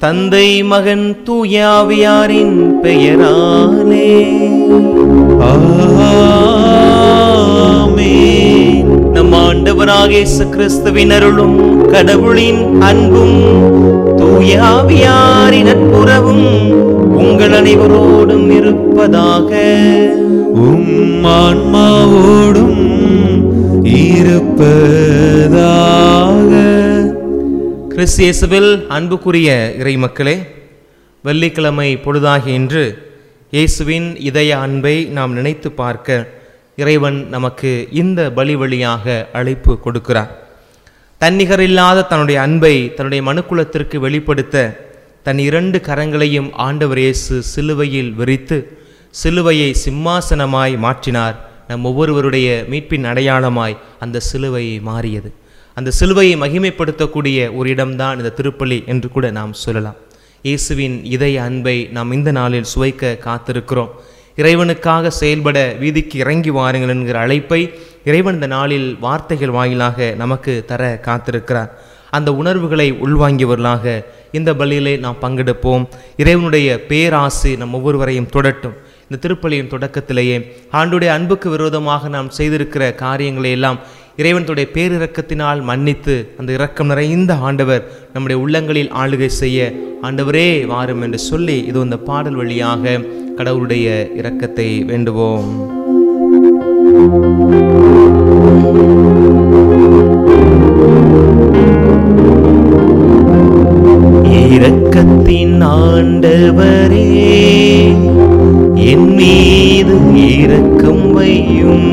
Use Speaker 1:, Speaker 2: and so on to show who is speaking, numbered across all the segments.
Speaker 1: தந்தை மகன் தூயாவியாரின் பெயராலே
Speaker 2: ஆமென்.
Speaker 1: நம் ஆண்டவராக இயேசு கிறிஸ்துவின் அருளும் கடவுளின் அன்பும் தூயாவியாரின் நட்புறவும் உங்கள் அனைவரோடும் இருப்பதாக
Speaker 2: உம் ஆன்மாவோடும் இருப்பதாக
Speaker 1: கிறிஸ்து இயேசுவில் அன்புக்குரிய இறைமக்களே வெள்ளிக்கிழமை பொழுதாகி இன்று இயேசுவின் இதய அன்பை நாம் நினைத்து பார்க்க இறைவன் நமக்கு இந்த பலி வழியாக அழைப்பு கொடுக்கிறார் தன்னிகரில்லாத தன்னுடைய அன்பை தன்னுடைய மனுக்குலத்திற்கு வெளிப்படுத்த தன் இரண்டு கரங்களையும் ஆண்டவர் இயேசு சிலுவையில் விரித்து சிலுவையை சிம்மாசனமாய் மாற்றினார் நம் ஒவ்வொருவருடைய மீட்பின் அடையாளமாய் அந்த சிலுவை மாறியது அந்த சிலுவையை மகிமைப்படுத்தக்கூடிய ஒரு இடம்தான் இந்த திருப்பலி என்று கூட நாம் சொல்லலாம் இயேசுவின் இதய அன்பை நாம் இந்த நாளில் சுவைக்க காத்திருக்கிறோம் இறைவனுக்காக செயல்பட வீதிக்கு இறங்கி வாருங்கள் என்கிற அழைப்பை இறைவன் இந்த நாளில் வார்த்தைகள் வாயிலாக நமக்கு தர காத்திருக்கிறார் அந்த உணர்வுகளை உள்வாங்கியவர்களாக இந்த பலியிலே நாம் பங்கெடுப்போம் இறைவனுடைய பேராசை நம் ஒவ்வொருவரையும் தொடட்டும் இந்த திருப்பலியின் தொடக்கத்திலேயே ஆண்டுடைய அன்புக்கு விரோதமாக நாம் செய்திருக்கிற காரியங்களை எல்லாம் இறைவனுடைய பேரிரக்கத்தினால் மன்னித்து அந்த இரக்கம் நிறைந்த ஆண்டவர் நம்முடைய உள்ளங்களில் ஆளுகை செய்ய ஆண்டவரே வாரும் என்று சொல்லி இது இந்த பாடல் வழியாக கடவுளுடைய இரக்கத்தை வேண்டுவோம் இரக்கத்தின் ஆண்டவரே என் மீது இரக்கம் வையும்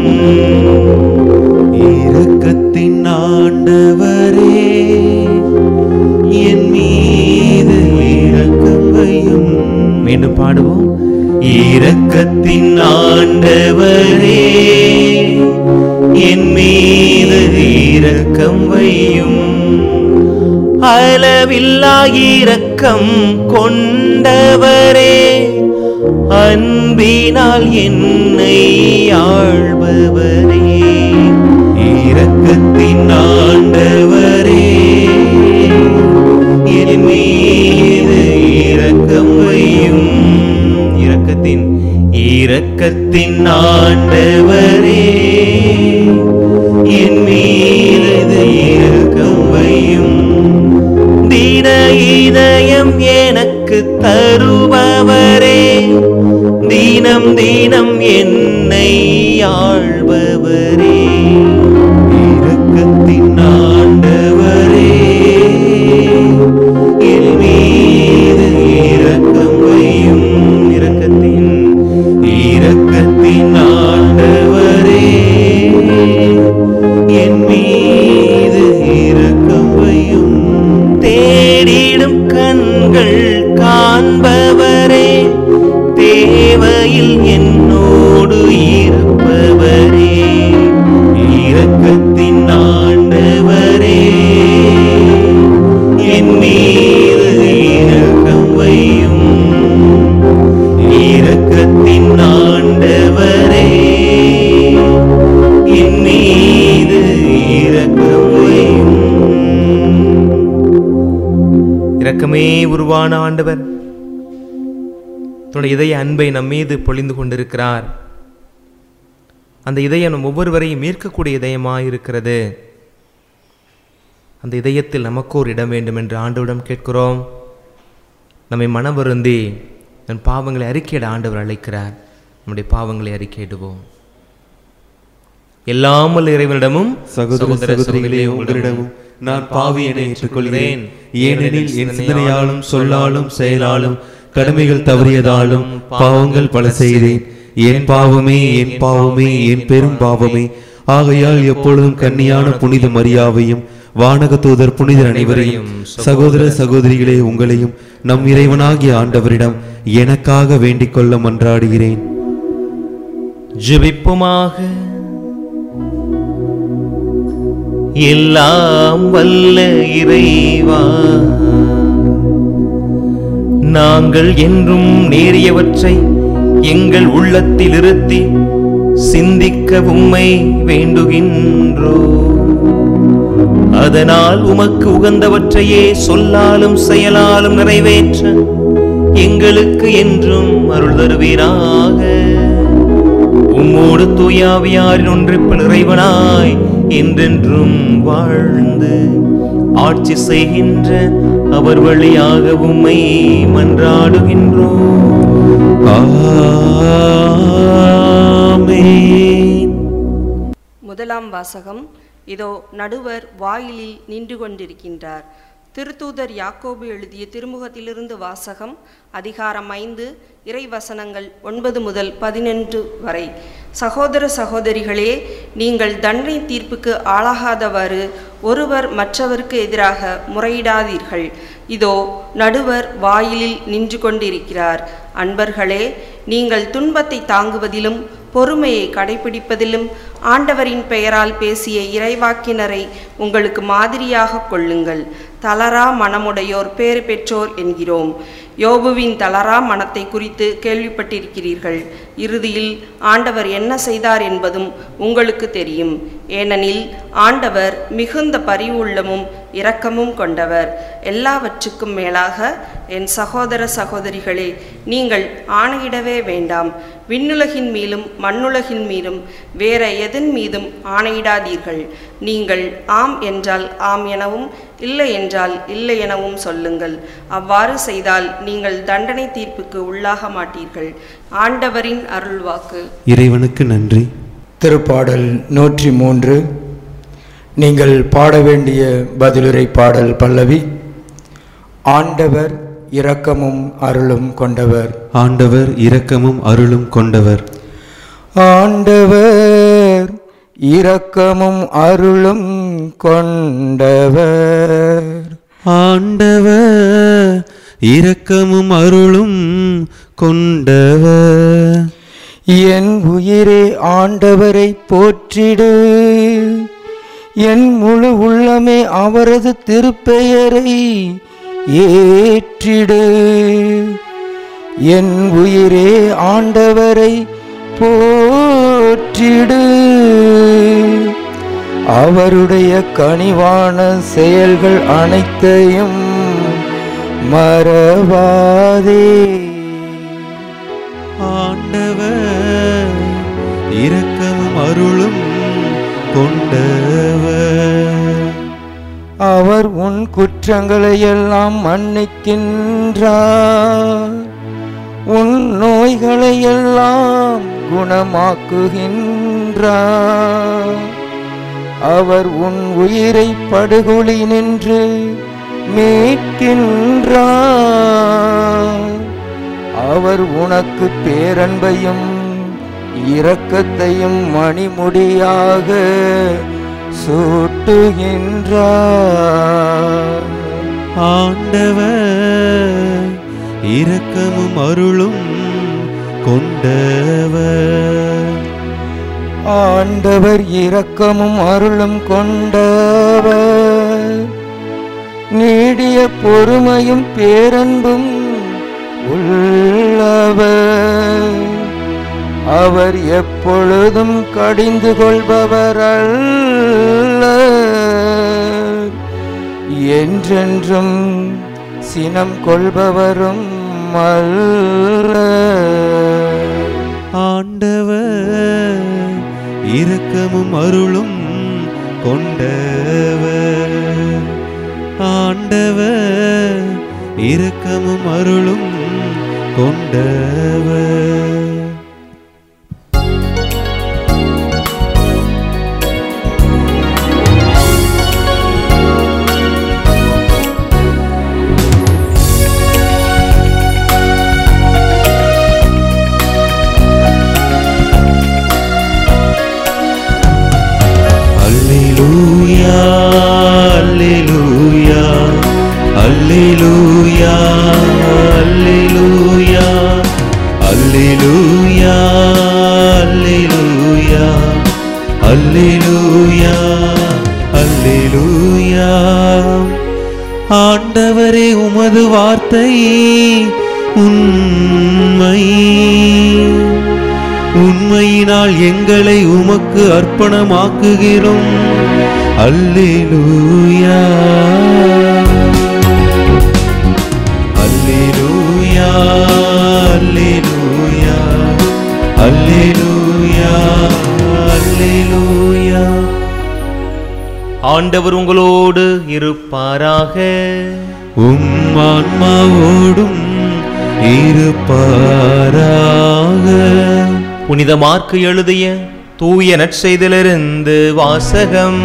Speaker 2: இரக்கத்தின் ஆண்டவரே என் மீது இரக்கம் வையும்
Speaker 1: மீண்டும் பாடுவோம்
Speaker 2: இரக்கத்தின் ஆண்டவரே
Speaker 1: என் மீது இரக்கம் வையும் அளவில்லா இரக்கம் கொண்டவரே அன்பினால் என்னை ஆள்பவரே
Speaker 2: இரக்கத்தின் ஆண்டவரே என் மீது இரக்கம் வையும்
Speaker 1: இரக்கத்தின்
Speaker 2: இரக்கத்தின் ஆண்டவரே என் மீது இரக்கம் வையும்
Speaker 1: தீன இதயம் எனக்கு தருபவரே தீனம் தீனம் என்னை ஆள்பவரே
Speaker 2: இரக்கத்தின் ஆண்டவரே என் மீது இரக்கம் வையும்
Speaker 1: இரக்கத்தின்
Speaker 2: இரக்கத்தின் ஆண்டவரே என் மீது இரக்கம் வையும்
Speaker 1: தேடிடும் கண்கள் காண்பவரே தேவையில் என்னோடு இருப்பவரே
Speaker 2: இரக்கத்தின் ஆண்டவரே என் மீது இரக்கம் வையும் இரக்கத்தின் ஆண்டவரே என் மீது இரக்கம் வையும்
Speaker 1: இரக்கமே உருவான ஆண்டவர் தன்னுடைய இதய அன்பை நம் மீது பொழிந்து கொண்டிருக்கிறார் அந்த இதயம் நம் ஒவ்வொருவரையும் ஈர்க்கக்கூடிய இதயமாய் இருக்கிறது அந்த இதயத்தில் நமக்கு ஒரு இடம் வேண்டும் என்று ஆண்டவரிடம் கேட்கிறோம் நம்மை மனவருந்தி நம் பாவங்களை அறிக்கையிட ஆண்டவர் அழைக்கிறார் நம்முடைய பாவங்களை அறிக்கையிடுவோம் எல்லாமல் இறைவனிடமும்
Speaker 2: சகோதர சகோதரிகளே உங்களிடமும் நான் பாவி என ஏற்றுக்கொள்கிறேன் ஏனெனில் என் சிந்தனையாலும் சொல்லாலும் செயலாலும் கடமைகள் தவறியதாலும் பாவங்கள் பல செய்தேன் என் பாவமே என் பாவமே என் பெரும் பாவமே ஆகையால் எப்பொழுதும் கன்னியான புனித மரியாவையும் வானக தூதர் புனிதர் அனைவரையும் சகோதர சகோதரிகளே உங்களையும் நம் இறைவனாகிய ஆண்டவரிடம் எனக்காக வேண்டிக் கொள்ள மன்றாடுகிறேன்
Speaker 1: ஜெபிப்புமாக எல்லாம் வல்ல இறைவா நாங்கள் என்றும் நேரியவற்றை எங்கள் உள்ளத்தில் இருத்தி சிந்திக்க உம்மை வேண்டுகின்றோ அதனால் உமக்கு உகந்தவற்றையே சொல்லாலும் செயலாலும் நிறைவேற்ற எங்களுக்கு என்றும் அருள் தருவீராக உம்மோடு தூயாவியாரின் ஒன்றிப்பில் இறைவனாய் என்றென்றும் வாழ்ந்து ஆட்சி செய்கின்ற அவர் வழியாக உம்மை மன்றாடுகின்றோம்
Speaker 2: ஆமென்
Speaker 3: முதலாம் வாசகம் இதோ நடுவர் வாயிலில் நின்று கொண்டிருக்கின்றார் திருத்தூதர் யாக்கோபு எழுதிய திருமுகத்திலிருந்து வாசகம் அதிகாரம் ஐந்து இறைவசனங்கள் ஒன்பது முதல் பதினொன்று வரை சகோதர சகோதரிகளே நீங்கள் தண்டனை தீர்ப்புக்கு ஆளாகாதவாறு ஒருவர் மற்றவருக்கு எதிராக முறையிடாதீர்கள் இதோ நடுவர் வாயிலில் நின்று கொண்டிருக்கிறார் அன்பர்களே நீங்கள் துன்பத்தை தாங்குவதிலும் பொறுமையை கடைபிடிப்பதிலும் ஆண்டவரின் பெயரால் பேசிய இறைவாக்கினரை உங்களுக்கு மாதிரியாக கொள்ளுங்கள் தளரா மனமுடையோர் பேறு பெற்றோர் என்கிறோம் யோபுவின் தளரா மனத்தை குறித்து கேள்விப்பட்டிருக்கிறீர்கள் இறுதியில் ஆண்டவர் என்ன செய்தார் என்பதும் உங்களுக்கு தெரியும் ஏனெனில் ஆண்டவர் மிகுந்த பரிவுள்ளமும் இரக்கமும் கொண்டவர் எல்லாவற்றுக்கும் மேலாக என் சகோதர சகோதரிகளே நீங்கள் ஆணையிடவே வேண்டாம் விண்ணுலகின் மீதும் மண்ணுலகின் மீதும் வேற எதன் மீதும் ஆணையிடாதீர்கள் நீங்கள் ஆம் என்றால் ஆம் எனவும் இல்லை என்றால் இல்லை எனவும் சொல்லுங்கள் அவ்வாறு செய்தால் நீங்கள் தண்டனை தீர்ப்புக்கு உள்ளாக மாட்டீர்கள் ஆண்டவரின் அருள்வாக்கு
Speaker 2: இறைவனுக்கு நன்றி
Speaker 4: திருப்பாடல் நூற்றி மூன்று நீங்கள் பாட வேண்டிய பதிலுரை பாடல் பல்லவி ஆண்டவர் இரக்கமும் அருளும் கொண்டவர்
Speaker 2: ஆண்டவர் இரக்கமும் அருளும் கொண்டவர்
Speaker 4: ஆண்டவர் இரக்கமும் அருளும் கொண்டவர்
Speaker 2: ஆண்டவர் இரக்கமும் அருளும் கொண்டவர்
Speaker 4: என் உயிரே ஆண்டவரை போற்றிடு என் முழு உள்ளமே அவரது திருப்பெயரை ஏற்றிடு என் உயிரே ஆண்டவரை போற்றிடு அவருடைய கனிவான செயல்கள் அனைத்தையும் மறவாதே
Speaker 2: ஆண்டவர் இரக்கமும் அருளும் கொண்டவர்
Speaker 4: அவர் உன் குற்றங்களை எல்லாம் மன்னிக்கின்றார் உன் நோய்களை எல்லாம் குணமாக்குகின்றார் அவர் உன் உயிரை படுகொலி நின்று மீட்கின்றார் அவர் உனக்கு பேரன்பையும் இரக்கத்தையும் மணிமுடியாக சூட்டுகின்றார்
Speaker 2: ஆண்டவர் இரக்கமும் அருளும் கொண்டவர்
Speaker 4: ஆண்டவர் இரக்கமும் அருளும் கொண்டவர் நீடிய பொறுமையும் பேரன்பும் உள்ளவர் அவர் எப்பொழுதும் கடிந்து கொள்பவர் அல்ல என்றென்றும் சினம் கொள்பவரும் அல்ல
Speaker 2: ஆண்டவர் இரக்கமும் அருளும் கொண்டவர் ஆண்டவர் இரக்கமும் அருளும் கொண்டவர் அல்லேலூயா அல்லேலூயா அல்லேலூயா அல்லேலூயா அல்லேலூயா அல்லேலூயா அல்லேலூயா அல்லேலூயா ஆண்டவரே உமது வார்த்தை உண்மை உண்மையினால் எங்களை உமக்கு அர்ப்பணமாக்குகிறோம் அல்லேலூயா அல்லேலூயா அல்லேலூயா அல்லேலூயா அல்லேலூயா
Speaker 1: ஆண்டவர் உங்களோடு இருப்பாராக
Speaker 2: உம் ஆன்மாவோடும் இருப்பாராக
Speaker 1: புனித மார்க்கு எழுதிய தூய நற்செய்திலிருந்து வாசகம்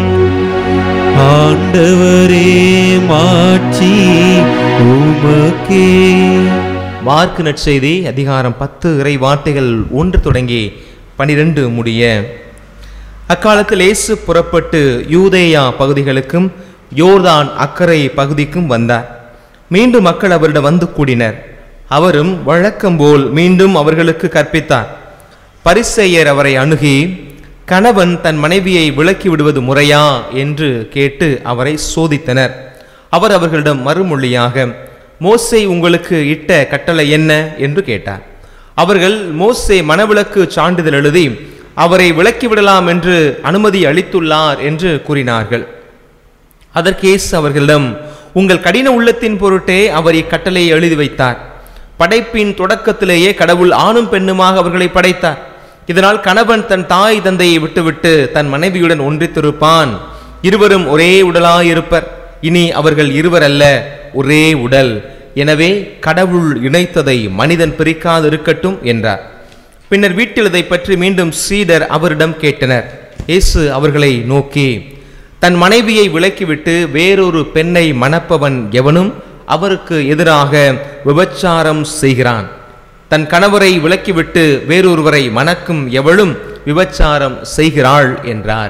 Speaker 2: ஆண்டவரே மாட்சி உமக்கே
Speaker 1: மார்க்கு நற்செய்தி அதிகாரம் பத்து இறை வார்த்தைகள் ஒன்று தொடங்கி பனிரெண்டு முடிய அக்காலத்தில் இயேசு புறப்பட்டு யூதேயா பகுதிகளுக்கும் யோர்தான் அக்கறை பகுதிக்கும் வந்தார் மீண்டும் மக்கள் அவரிடம் வந்து கூடினர் அவரும் வழக்கம்போல் மீண்டும் அவர்களுக்கு கற்பித்தார் பரிசேயர் அவரை அணுகி கணவன் தன் மனைவியை விலக்கி விடுவது முறையா என்று கேட்டு அவரை சோதித்தனர் அவர் அவர்களிடம் மறுமொழியாக மோசே உங்களுக்கு இட்ட கட்டளை என்ன என்று கேட்டார் அவர்கள் மோசே மனவிலக்கு சான்றிதழ் எழுதி அவரை விலக்கி விடலாம் என்று அனுமதி அளித்துள்ளார் என்று கூறினார்கள் அதற்கு இயேசு அவர்களிடம் உங்கள் கடின உள்ளத்தின் பொருட்டே அவர் இக்கட்டளையை எழுதி வைத்தார் படைப்பின் தொடக்கத்திலேயே கடவுள் ஆணும் பெண்ணுமாக அவர்களை படைத்தார் இதனால் கணவன் தன் தாய் தந்தையை விட்டுவிட்டு தன் மனைவியுடன் ஒன்றித்திருப்பான் இருவரும் ஒரே உடலாயிருப்பர் இனி அவர்கள் இருவர் அல்ல ஒரே உடல் எனவே கடவுள் இணைத்ததை மனிதன் பிரிக்காது இருக்கட்டும் என்றார் பின்னர் வீட்டில் இதை பற்றி மீண்டும் சீடர் அவரிடம் கேட்டனர் இயேசு அவர்களை நோக்கி தன் மனைவியை விலக்கிவிட்டு வேறொரு பெண்ணை மணப்பவன் எவனும் அவருக்கு எதிராக விபச்சாரம் செய்கிறான் தன் கணவரை விலக்கிவிட்டு வேறொருவரை மணக்கும் எவளும் விபச்சாரம் செய்கிறாள் என்றார்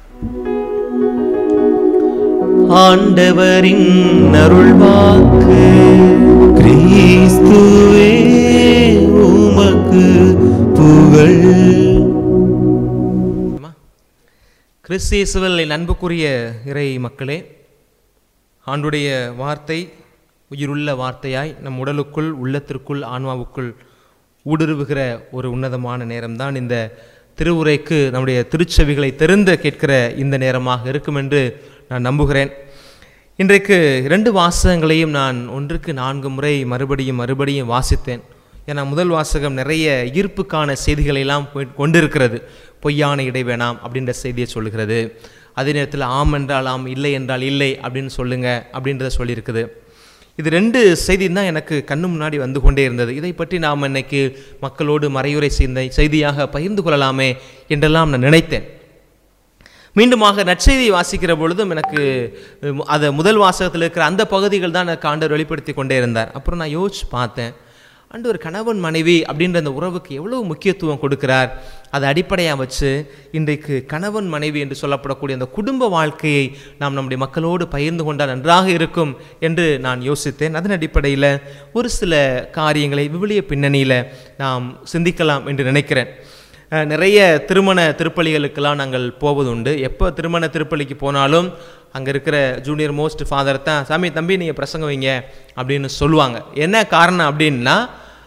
Speaker 1: ஆண்டவரின் அருள்வாக்கு
Speaker 2: கிறிஸ்துவே உமக்கு புகழ்
Speaker 1: கிறிஸ்தியசுவல் என் அன்புக்குரிய இறை மக்களே ஆண்டுடைய வார்த்தை உயிருள்ள வார்த்தையாய் நம் உடலுக்குள் உள்ளத்திற்குள் ஆன்மாவுக்குள் ஊடுருவுகிற ஒரு உன்னதமான நேரம்தான் இந்த திருவுரைக்கு நம்முடைய திருச்செவிகளை தெரிந்து கேட்கிற இந்த நேரமாக இருக்கும் என்று நான் நம்புகிறேன் இன்றைக்கு இரண்டு வாசகங்களையும் நான் ஒன்றுக்கு நான்கு முறை மறுபடியும் மறுபடியும் வாசித்தேன் ஏன்னா முதல் வாசகம் நிறைய ஈர்ப்புக்கான செய்திகளை எல்லாம் கொ- கொண்டிருக்கிறது பொய்யான இடை வேணாம் அப்படின்ற செய்தியை சொல்லுகிறது அதே நேரத்தில் ஆம் என்றால் ஆம் இல்லை என்றால் இல்லை அப்படின்னு சொல்லுங்க அப்படின்றத சொல்லியிருக்குது இது ரெண்டு செய்தி தான் எனக்கு கண்ணு முன்னாடி வந்து கொண்டே இருந்தது இதை பற்றி நாம் இன்னைக்கு மக்களோடு மறையுரை செய்த செய்தியாக பகிர்ந்து கொள்ளலாமே என்றெல்லாம் நான் நினைத்தேன் மீண்டுமாக நற்செய்தியை வாசிக்கிற பொழுதும் எனக்கு அஹ், அது முதல் வாசகத்தில் இருக்கிற அந்த பகுதிகள் தான் எனக்கு ஆண்டவர் வெளிப்படுத்தி கொண்டே இருந்தார் அப்புறம் நான் யோசிச்சு பார்த்தேன் ஆண்டவர் கணவன் மனைவி அப்படின்ற அந்த உறவுக்கு எவ்வளவு முக்கியத்துவம் கொடுக்கிறார் அதை அடிப்படையாக வச்சு இன்றைக்கு கணவன் மனைவி என்று சொல்லப்படக்கூடிய அந்த குடும்ப வாழ்க்கையை நாம் நம்முடைய மக்களோடு பகிர்ந்து கொண்டால் நன்றாக இருக்கும் என்று நான் யோசித்தேன் அதன் அடிப்படையில் ஒரு சில காரியங்களை விவிலிய பின்னணியில் நாம் சிந்திக்கலாம் என்று நினைக்கிறேன் அஹ் நிறைய திருமண திருப்பலிகளுக்கெல்லாம் நாங்கள் போவதுண்டு எப்போ திருமண திருப்பலிக்கு போனாலும் அங்கே இருக்கிற ஜூனியர் மோஸ்ட் ஃபாதர் தான் சாமி தம்பி நீங்கள் பிரசங்கம் வைங்க அப்படின்னு சொல்லுவாங்க என்ன காரணம் அப்படின்னா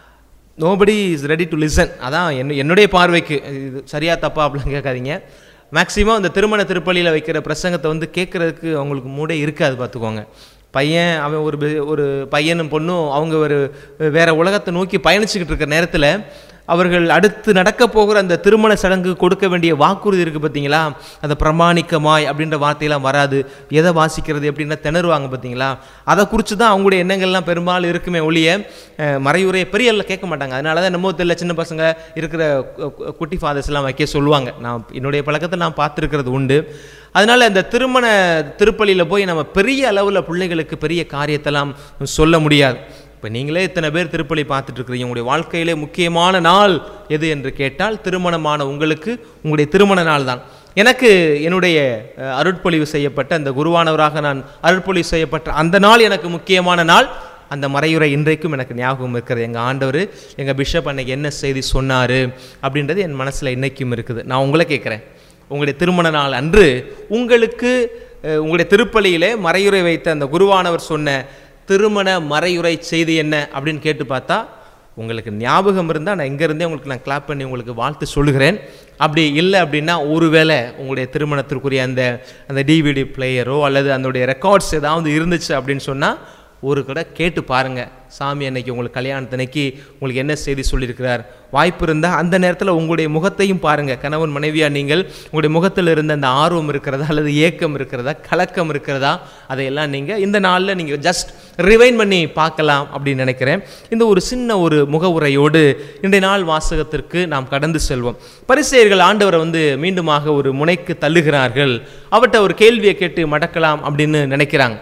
Speaker 1: nobody is ready to listen அதான் என்ன என்னுடைய பார்வைக்கு இது சரியா தப்பா அப்படிலாம் கேட்காதீங்க மேக்ஸிமம் இந்த திருமண திருப்பலியில் வைக்கிற பிரசங்கத்தை வந்து கேட்குறதுக்கு அவங்களுக்கு மூடே இருக்காது பார்த்துக்கோங்க பையன் அவன் ஒரு பெ- ஒரு பையனும் பொண்ணும் அவங்க ஒரு வேற உலகத்தை நோக்கி பயணிச்சுக்கிட்டு இருக்கிற நேரத்தில் அவர்கள் அடுத்து நடக்க போகிற அந்த திருமண சடங்கு கொடுக்க வேண்டிய வாக்குறுதி இருக்குது பார்த்தீங்களா அந்த பிரமாணிக்கமாய் அப்படின்ற வார்த்தையெல்லாம் வராது எதை வாசிக்கிறது எப்படின்னா திணறுவாங்க பார்த்தீங்களா அதை குறித்து தான் அவங்களுடைய எண்ணங்கள்லாம் பெரும்பாலும் இருக்குமே ஒழிய அஹ், மறையுறையை பெரிய ஆள்ல கேட்க மாட்டாங்க அதனால தான் நம்ம தெரியல சின்ன பசங்க இருக்கிற கு- கு- குட்டி ஃபாதர்ஸ் எல்லாம் வைக்க சொல்லுவாங்க நான் என்னுடைய பழக்கத்தை நான் பார்த்துருக்கிறது உண்டு அதனால இந்த திருமண திருப்பலியில் போய் நம்ம பெரிய அளவில் பிள்ளைகளுக்கு பெரிய காரியத்தெல்லாம் சொல்ல முடியாது இப்போ நீங்களே இத்தனை பேர் திருப்பலி பார்த்துட்டு இருக்கிறீங்க உங்களுடைய வாழ்க்கையிலே முக்கியமான நாள் எது என்று கேட்டால் திருமணமான உங்களுக்கு உங்களுடைய திருமண நாள் தான் எனக்கு என்னுடைய அஹ், அருட்பொழிவு செய்யப்பட்ட அந்த குருவானவராக நான் அருட்பொழிவு செய்யப்பட்ட அந்த நாள் எனக்கு முக்கியமான நாள் அந்த மறையுறை இன்றைக்கும் எனக்கு ஞாபகம் இருக்கிறது எங்கள் ஆண்டவர் எங்கள் பிஷப் அன்னைக்கு என்ன செய்தி சொன்னார் அப்படின்றது என் மனசில் இன்னைக்கும் இருக்குது நான் உங்களை கேட்குறேன் உங்களுடைய திருமண நாள் அன்று உங்களுக்கு அஹ், உங்களுடைய திருப்பலியிலே மறையுறை வைத்த அந்த குருவானவர் சொன்ன திருமண மறையுறை செய்தி என்ன அப்படின்னு கேட்டு பார்த்தா உங்களுக்கு ஞாபகம் இருந்தால் நான் இங்கேருந்தே உங்களுக்கு நான் கிளாப் பண்ணி உங்களுக்கு வாழ்த்து சொல்லுகிறேன் அப்படி இல்லை அப்படின்னா ஒருவேளை உங்களுடைய திருமணத்திற்குரிய அந்த அந்த டிவிடி பிளேயரோ அல்லது அதனுடைய ரெக்கார்ட்ஸ் ஏதாவது இருந்துச்சு அப்படின்னு சொன்னால் ஒரு கடை கேட்டு பாருங்க சாமி அன்னைக்கு உங்களுக்கு கல்யாணத்தன்னைக்கு உங்களுக்கு என்ன செய்தி சொல்லியிருக்கிறார் வாய்ப்பு இருந்தால் அந்த நேரத்தில் உங்களுடைய முகத்தையும் பாருங்க கணவன் மனைவியா நீங்கள் உங்களுடைய முகத்தில் இருந்த அந்த ஆர்வம் இருக்கிறதா அல்லது ஏக்கம் இருக்கிறதா கலக்கம் இருக்கிறதா அதையெல்லாம் நீங்கள் இந்த நாளில் நீங்கள் ஜஸ்ட் ரிவைன் பண்ணி பார்க்கலாம் அப்படின்னு நினைக்கிறேன் இந்த ஒரு சின்ன ஒரு முகவுரையோடு இன்றைய நாள் வாசகத்திற்கு நாம் கடந்து செல்வோம் பரிசெயர்கள் ஆண்டவரை வந்து மீண்டுமாக ஒரு முனைக்கு தள்ளுகிறார்கள் அவர்கிட்ட ஒரு கேள்வியை கேட்டு மடக்கலாம் அப்படின்னு நினைக்கிறாங்க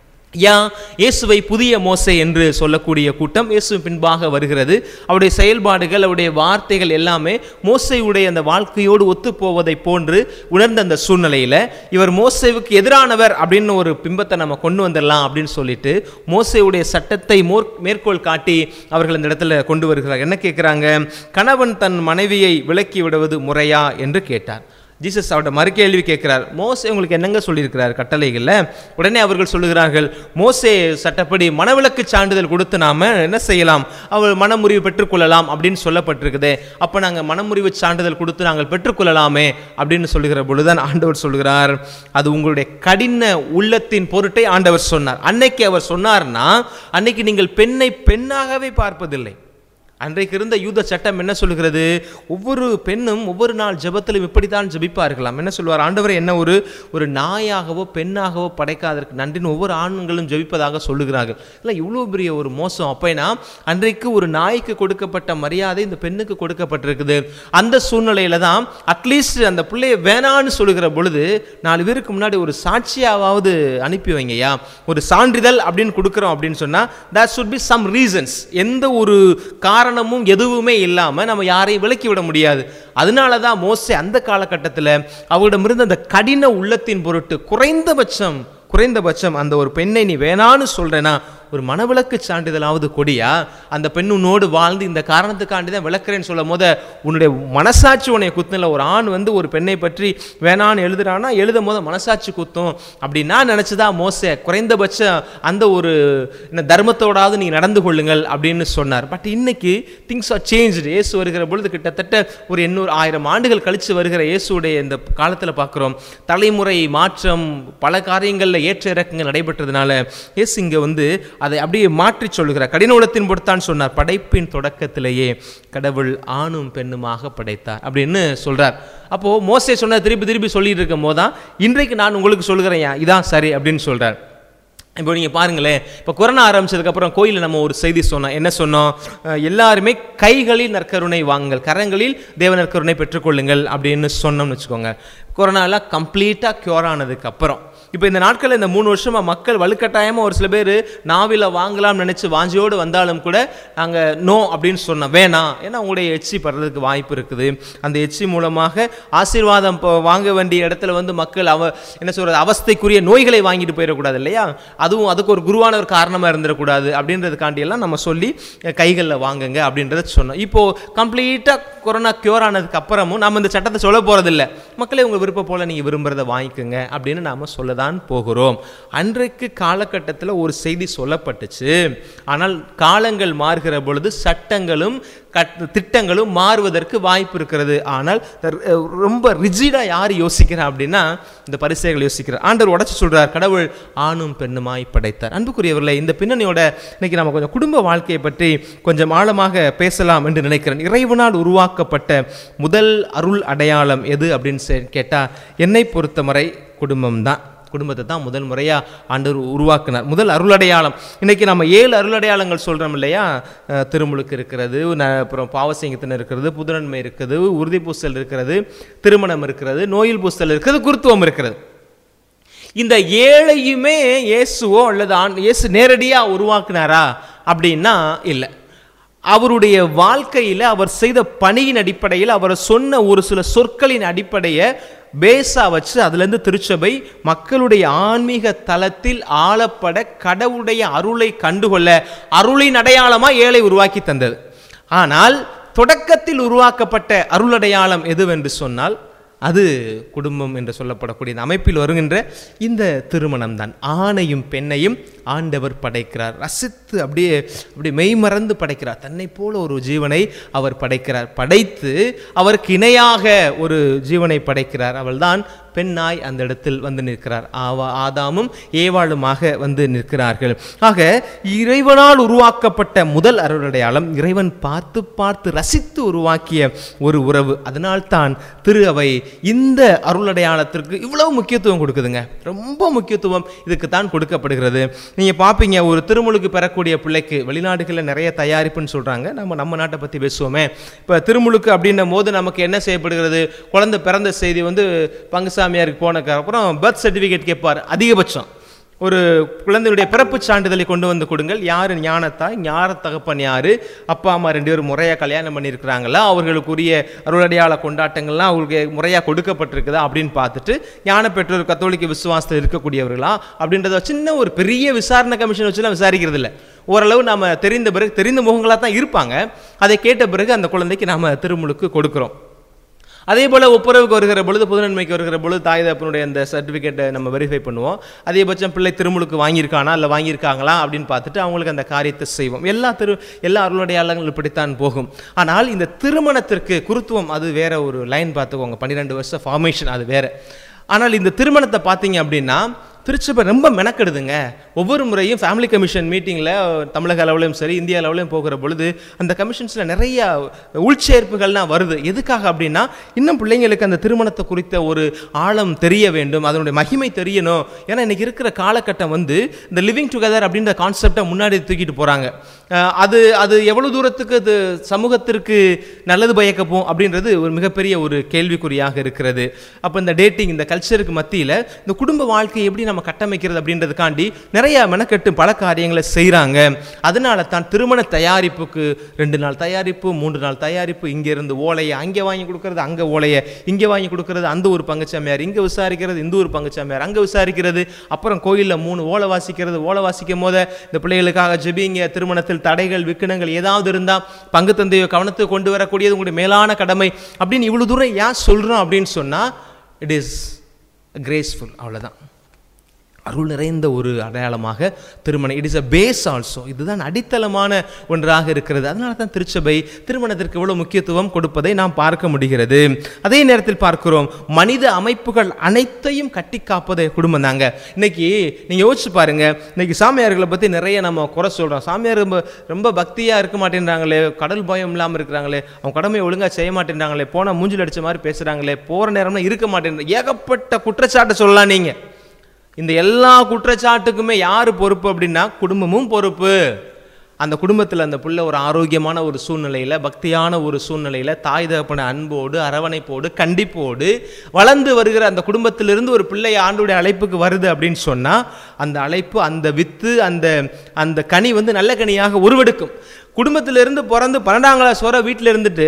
Speaker 1: யா இயேசுவை புதிய மோசே என்று சொல்லக்கூடிய கூட்டம் இயேசு பின்பாக வருகிறது அவருடைய செயல்பாடுகள் அவருடைய வார்த்தைகள் எல்லாமே மோசையுடைய அந்த வாழ்க்கையோடு ஒத்துப்போவதை போன்று உணர்ந்த அந்த சூழ்நிலையில் இவர் மோசேவுக்கு எதிரானவர் அப்படின்னு ஒரு பிம்பத்தை நம்ம கொண்டு வந்துடலாம் அப்படின்னு சொல்லிட்டு மோசையுடைய சட்டத்தை மோர் மேற்கோள் காட்டி அவர்கள் இந்த இடத்துல கொண்டு வருகிறார் என்ன கேட்குறாங்க கணவன் தன் மனைவியை விலக்கி விடுவது முறையா என்று கேட்டார் ஜீசஸ் அவர்கிட்ட மறுகேள்வி கேட்கிறார் மோசே உங்களுக்கு என்னங்க சொல்லியிருக்கிறார் கட்டளைகளில் உடனே அவர்கள் சொல்லுகிறார்கள் மோசே சட்டப்படி மனவிலக்கு சான்றிதழ் கொடுத்து நாம என்ன செய்யலாம் அவள் மனமுறிவு பெற்றுக்கொள்ளலாம் அப்படின்னு சொல்லப்பட்டிருக்குதே அப்போ நாங்கள் மனமுறிவு சான்றிதழ் கொடுத்து நாங்கள் பெற்றுக்கொள்ளலாமே அப்படின்னு சொல்லுகிற பொழுதுதான் ஆண்டவர் சொல்கிறார் அது உங்களுடைய கடின உள்ளத்தின் பொருட்டை ஆண்டவர் சொன்னார் அன்னைக்கு அவர் சொன்னார்னா அன்னைக்கு நீங்கள் பெண்ணை பெண்ணாகவே பார்ப்பதில்லை அன்றைக்கு இருந்த யூத சட்டம் என்ன சொல்கிறது ஒவ்வொரு பெண்ணும் ஒவ்வொரு நாள் ஜெபத்திலும் இப்படித்தான் ஜெபிப்பார்களாம் என்ன சொல்வார் ஆண்டவரை என்ன ஒரு ஒரு நாயாகவோ பெண்ணாகவோ படைக்காதற்கு நன்றின்னு ஒவ்வொரு ஆண்களும் ஜெபிப்பதாக சொல்லுகிறார்கள் இல்லை இவ்வளோ பெரிய ஒரு மோசம் அப்போனா அன்றைக்கு ஒரு நாய்க்கு கொடுக்கப்பட்ட மரியாதை இந்த பெண்ணுக்கு கொடுக்கப்பட்டிருக்குது அந்த சூழ்நிலையில தான் அட்லீஸ்ட் அந்த பிள்ளைய வேணான்னு சொல்லுகிற பொழுது நாலு பேருக்கு முன்னாடி ஒரு சாட்சியாவது அனுப்பி வைங்கய்யா ஒரு சான்றிதழ் அப்படின்னு கொடுக்குறோம் அப்படின்னு சொன்னால் that should be some reasons எந்த ஒரு காரணமும் எதுவுமே இல்லாமல் நம்ம யாரையும் விலக்கி விட முடியாது அதனால தான் மோசே அந்த காலகட்டத்தில் அவரிடமிருந்து அந்த கடின உள்ளத்தின் பொருட்டு குறைந்தபட்சம் குறைந்தபட்சம் அந்த ஒரு பெண்ணை நீ வேணான்னு சொல்றேனா ஒரு மனவிலக்கு சான்றிதழாவது கொடியா அந்த பெண் உன்னோடு வாழ்ந்து இந்த காரணத்துக்காண்டி தான் விளக்குறேன்னு சொல்லும் போத உன்னுடைய மனசாட்சி உன்னை குத்துனில் ஒரு ஆண் வந்து ஒரு பெண்ணை பற்றி வேணான்னு எழுதுறான்னா எழுதும் போது மனசாட்சி குத்தும் அப்படி நான் நினச்சதா மோச குறைந்தபட்ச அந்த ஒரு என்ன தர்மத்தோடாவது நீங்கள் நடந்து கொள்ளுங்கள் அப்படின்னு சொன்னார் பட் இன்னைக்கு திங்ஸ் ஆர் சேஞ்ச் இயேசு வருகிற பொழுது கிட்டத்தட்ட ஒரு எண்ணூறு ஆயிரம் ஆண்டுகள் கழித்து வருகிற இயேசுடைய இந்த காலத்தில் பார்க்குறோம் தலைமுறை மாற்றம் பல காரியங்களில் ஏற்ற இறக்கங்கள் நடைபெற்றதுனால இயேசு இங்கே வந்து அதை அப்படியே மாற்றி சொல்லுகிறார் கடின உள்ளத்தின் பொறுத்தான் சொன்னார் படைப்பின் தொடக்கத்திலேயே கடவுள் ஆணும் பெண்ணுமாக படைத்தார் அப்படின்னு சொல்றார் அப்போ மோசே சொன்ன திருப்பி திருப்பி சொல்லிட்டு இருக்கும் போதுதான் இன்றைக்கு நான் உங்களுக்கு சொல்லுகிறேன் இதான் சரி அப்படின்னு சொல்றார் இப்போ நீங்கள் பாருங்களேன் இப்போ கொரோனா ஆரம்பிச்சதுக்கப்புறம் கோயிலில் நம்ம ஒரு செய்தி சொன்னோம் என்ன சொன்னோம் அஹ் எல்லாருமே கைகளில் நற்கருணை வாங்குங்கள் கரங்களில் தேவ நற்கருணை பெற்றுக்கொள்ளுங்கள் அப்படின்னு சொன்னோம்னு வச்சுக்கோங்க கொரோனாலாம் கம்ப்ளீட்டாக க்யூர் ஆனதுக்கு அப்புறம் இப்போ இந்த நாட்களில் இந்த மூணு வருஷமாக மக்கள் வலுக்கட்டாயமாக ஒரு சில பேர் நாவில வாங்கலாம்னு நினச்சி வாஞ்சியோடு வந்தாலும் கூட நாங்கள் நோ அப்படின்னு சொன்னோம் வேணாம் ஏன்னா உங்களுடைய எச்சி படுறதுக்கு வாய்ப்பு இருக்குது அந்த எச்சி மூலமாக ஆசீர்வாதம் இப்போ வாங்க வேண்டிய இடத்துல வந்து மக்கள் அவ என்ன சொல்கிறது அவஸ்தைக்குரிய நோய்களை வாங்கிட்டு போயிடக்கூடாது இல்லையா அதுவும் அதுக்கு ஒரு குருவான ஒரு காரணமாக இருந்துடக்கூடாது அப்படின்றதுக்காண்டி எல்லாம் நம்ம சொல்லி கைகளில் வாங்குங்க அப்படின்றத சொன்னோம் இப்போது கம்ப்ளீட்டாக கொரோனா க்யூர் ஆனதுக்கு அப்புறமும் நம்ம இந்த சட்டத்தை சொல்ல போகிறதில்ல மக்களே உங்கள் விருப்பம் போல் நீங்கள் விரும்புகிறத வாங்கிக்கோங்க அப்படின்னு நாம் சொல்ல தான் போகிறோம் அன்றைக்கு காலகட்டத்தில் ஒரு செய்தி சொல்லப்பட்டுச்சு ஆனால் காலங்கள் மாறுகிற பொழுது சட்டங்களும் கட் திட்டங்களும் மாறுவதற்கு வாய்ப்பு இருக்கிறது ஆனால் அஹ், ரொம்ப ரிஜிடாக யார் யோசிக்கிறா அப்படின்னா இந்த பரிசைகள் யோசிக்கிறார் ஆண்டவர் உடச்சி சொல்றார் கடவுள் ஆணும் பெண்ணுமாய் படைத்தார் அன்புக்குரியவர்களே இந்த பின்னணியோட இன்னைக்கு நம்ம கொஞ்சம் குடும்ப வாழ்க்கையை பற்றி கொஞ்சம் ஆழமாக பேசலாம் என்று நினைக்கிறேன் இறைவனால் உருவாக்கப்பட்ட முதல் அருள் அடையாளம் எது அப்படின்னு செ- கேட்டா என்னை பொறுத்தவரை குடும்பம் தான் குடும்பத்தை தான் முதல் முறையாக ஆண்டவர் உருவாக்குனார் முதல் அருளடையாளம் இன்னைக்கு நம்ம ஏழு அருளடையாளங்கள் சொல்கிறோம் இல்லையா அஹ், திருமுழுக்கு இருக்கிறது ந- அப்புறம் பாவசிங்கத்தின் இருக்கிறது புதுநன்மை இருக்குது உறுதி பூசல் இருக்கிறது திருமணம் இருக்கிறது நோயில் பூசல் இருக்கிறது குருத்துவம் இருக்கிறது இந்த ஏழையுமே இயேசுவோ அல்லது ஆண் இயேசு நேரடியாக உருவாக்குனாரா அப்படின்னா இல்லை அவருடைய வாழ்க்கையில் அவர் செய்த பணியின் அடிப்படையில் அவர் சொன்ன ஒரு சில சொற்களின் அடிப்படையை பேஸா வச்சு அதுலேருந்து திருச்சபை மக்களுடைய ஆன்மீக தளத்தில் ஆளப்பட கடவுளுடைய அருளை கண்டுகொள்ள அருளின் அடையாளமாக ஏழை உருவாக்கி தந்தது ஆனால் தொடக்கத்தில் உருவாக்கப்பட்ட அருளடையாளம் எதுவென்று சொன்னால் அது குடும்பம் என்று சொல்லப்படக்கூடிய இந்த அமைப்பில் வருகின்ற இந்த திருமணம் தான் ஆணையும் பெண்ணையும் ஆண்டவர் படைக்கிறார் ரசித்து அப்படியே அப்படியே மெய்மறந்து படைக்கிறார் தன்னை போல ஒரு ஜீவனை அவர் படைக்கிறார் படைத்து அவருக்கு இணையாக ஒரு ஜீவனை படைக்கிறார் அவள்தான் பெண்ணாய் அந்த இடத்தில் வந்து நிற்கிறார் ஆவா ஆதாமும் ஏவாளுமாக வந்து நிற்கிறார்கள் ஆக இறைவனால் உருவாக்கப்பட்ட முதல் அருளடையாளம் இறைவன் பார்த்து பார்த்து ரசித்து உருவாக்கிய ஒரு உறவு அதனால்தான் திரு அவை இந்த அருளடையாளத்திற்கு இவ்வளவு முக்கியத்துவம் கொடுக்குதுங்க ரொம்ப முக்கியத்துவம் இதுக்கு தான் கொடுக்கப்படுகிறது நீங்கள் பார்ப்பீங்க ஒரு திருமுழுக்கு பெறக்கூடிய பிள்ளைக்கு வெளிநாடுகளில் நிறைய தயாரிப்புன்னு சொல்கிறாங்க நம்ம நம்ம நாட்டை பற்றி பேசுவோமே இப்போ திருமுழுக்கு அப்படின்னும் போது நமக்கு என்ன செய்யப்படுகிறது குழந்தை பிறந்த செய்தி வந்து பங்குசாமியாருக்கு போனதுக்கு அப்புறம் பர்த் சர்டிஃபிகேட் கேட்பார் அதிகபட்சம் ஒரு குழந்தையுடைய பிறப்பு சான்றிதழை கொண்டு வந்து கொடுங்கள் யார் ஞானத்தாய் ஞான தகப்பன் யாரு அப்பா அம்மா ரெண்டு பேரும் முறையாக கல்யாணம் பண்ணியிருக்கிறாங்களா அவர்களுக்குரிய அருளடையாள கொண்டாட்டங்கள்லாம் அவங்களுக்கு முறையாக கொடுக்கப்பட்டிருக்குதா அப்படின்னு பார்த்துட்டு ஞான பெற்றோர் கத்தோலிக்க விசுவாசத்தில் இருக்கக்கூடியவர்களா அப்படின்றத சின்ன ஒரு பெரிய விசாரணை கமிஷன் வச்சுலாம் விசாரிக்கிறது இல்லை ஓரளவு நாம தெரிந்த பிறகு தெரிந்த முகங்களாக தான் இருப்பாங்க அதை கேட்ட பிறகு அந்த குழந்தைக்கு நாம திருமுழுக்கு கொடுக்குறோம் அதே போல் ஒப்புரவுக்கு வருகிற பொழுது புதுநன்மைக்கு வருகிற பொழுது தாய் தப்பனுடைய அந்த சர்டிஃபிகேட்டை நம்ம வெரிஃபை பண்ணுவோம் அதிகபட்சம் பிள்ளை திருமுழுக்கு வாங்கியிருக்கானா இல்லை வாங்கியிருக்காங்களா அப்படின்னு பார்த்துட்டு அவங்களுக்கு அந்த காரியத்தை செய்வோம் எல்லா திரு எல்லா அருளுடையாளங்களும் இப்படித்தான் போகும் ஆனால் இந்த திருமணத்திற்கு குருத்துவம் அது வேற ஒரு லைன் பார்த்துக்கோங்க பன்னிரெண்டு வருஷம் ஃபார்மேஷன் அது வேற ஆனால் இந்த திருமணத்தை பார்த்தீங்க அப்படின்னா திருச்சபை ரொம்ப மெனக்கெடுதுங்க ஒவ்வொரு முறையும் ஃபேமிலி கமிஷன் மீட்டிங்கில் தமிழக அளவுலையும் சரி இந்திய அளவுலையும் போகிற பொழுது அந்த கமிஷன்ஸில் நிறைய உள்சேர்ப்புகள்லாம் வருது எதுக்காக அப்படின்னா இன்னும் பிள்ளைங்களுக்கு அந்த திருமணத்தை குறித்த ஒரு ஆழம் தெரிய வேண்டும் அதனுடைய மகிமை தெரியணும் ஏன்னா இன்னைக்கு இருக்கிற காலகட்டம் வந்து இந்த லிவிங் டுகெதர் அப்படின்ற கான்செப்டை முன்னாடி தூக்கிட்டு போகிறாங்க அது அது எவ்வளோ தூரத்துக்கு அது சமூகத்திற்கு நல்லது பயக்கப்போம் அப்படின்றது ஒரு மிகப்பெரிய ஒரு கேள்விக்குறியாக இருக்கிறது அப்போ இந்த டேட்டிங் இந்த கல்ச்சருக்கு மத்தியில் இந்த குடும்ப வாழ்க்கையை எப்படி நம்ம கட்டமைக்கிறது அப்படின்றதுக்காண்டி நிறைய மெனக்கெட்டு பல காரியங்களை செய்கிறாங்க அதனால தான் திருமண தயாரிப்புக்கு ரெண்டு நாள் தயாரிப்பு மூன்று நாள் தயாரிப்பு இங்கேருந்து ஓலையை அங்கே வாங்கி கொடுக்கறது அங்கே ஓலையை இங்கே வாங்கி கொடுக்கறது அந்த ஒரு பங்குச்சாமியார் இங்கே விசாரிக்கிறது இந்த ஒரு பங்குச்சாமியார் அங்கே விசாரிக்கிறது அப்புறம் கோயிலில் மூணு ஓலை வாசிக்கிறது ஓலை வாசிக்கும் போது இந்த பிள்ளைகளுக்காக ஜெபிங்க திருமணத்தில் தடைகள் விக்கணங்கள் ஏதாவது இருந்தால் பங்கு தந்தையை கவனத்துக்கு கொண்டு வரக்கூடியது உங்களுடைய மேலான கடமை அப்படின்னு இவ்வளோ தூரம் ஏன் சொல்கிறோம் அப்படின்னு சொன்னால் இட் இஸ் கிரேஸ்ஃபுல் அவ்வளோதான் அருள் நிறைந்த ஒரு அடையாளமாக திருமணம் it is a base also இதுதான் அடித்தளமான ஒன்றாக இருக்கிறது அதனால தான் திருச்சபை திருமணத்திற்கு இவ்வளவு முக்கியத்துவம் கொடுப்பதை நாம் பார்க்க முடிகிறது அதே நேரத்தில் பார்க்கிறோம் மனித அமைப்புகள் அனைத்தையும் கட்டி காப்பதே குடும்பம் தாங்க இன்னைக்கு நீங்கள் யோசிச்சு பாருங்க இன்னைக்கு சாமியார்களை பற்றி நிறைய நம்ம குறை சொல்கிறோம் சாமியார் ரொம்ப ரொம்ப பக்தியாக இருக்க மாட்டேன்றாங்களே கடல் பயம் இல்லாமல் இருக்கிறாங்களே அவங்க கடமையை ஒழுங்காக செய்ய மாட்டேன்றாங்களே போனால் மூஞ்சில் அடிச்ச மாதிரி பேசுகிறாங்களே போகிற நேரம்னா இருக்க மாட்டேன் ஏகப்பட்ட குற்றச்சாட்டை சொல்லலாம் நீங்கள் இந்த எல்லா குற்றச்சாட்டுக்குமே யார் பொறுப்பு அப்படின்னா குடும்பமும் பொறுப்பு அந்த குடும்பத்தில் அந்த புள்ள ஒரு ஆரோக்கியமான ஒரு சூழ்நிலையில் பக்தியான ஒரு சூழ்நிலையில் தாய் தகப்பன அன்போடு அரவணைப்போடு கண்டிப்போடு வளர்ந்து வருகிற அந்த குடும்பத்திலிருந்து ஒரு பிள்ளை ஆண்டுடைய அழைப்புக்கு வருது அப்படின்னு சொன்னால் அந்த அழைப்பு அந்த வித்து அந்த அந்த கனி வந்து நல்ல கனியாக உருவெடுக்கும் குடும்பத்திலிருந்து பிறந்து பன்னெண்டாம் கிளாஸ் வர வீட்டில் இருந்துட்டு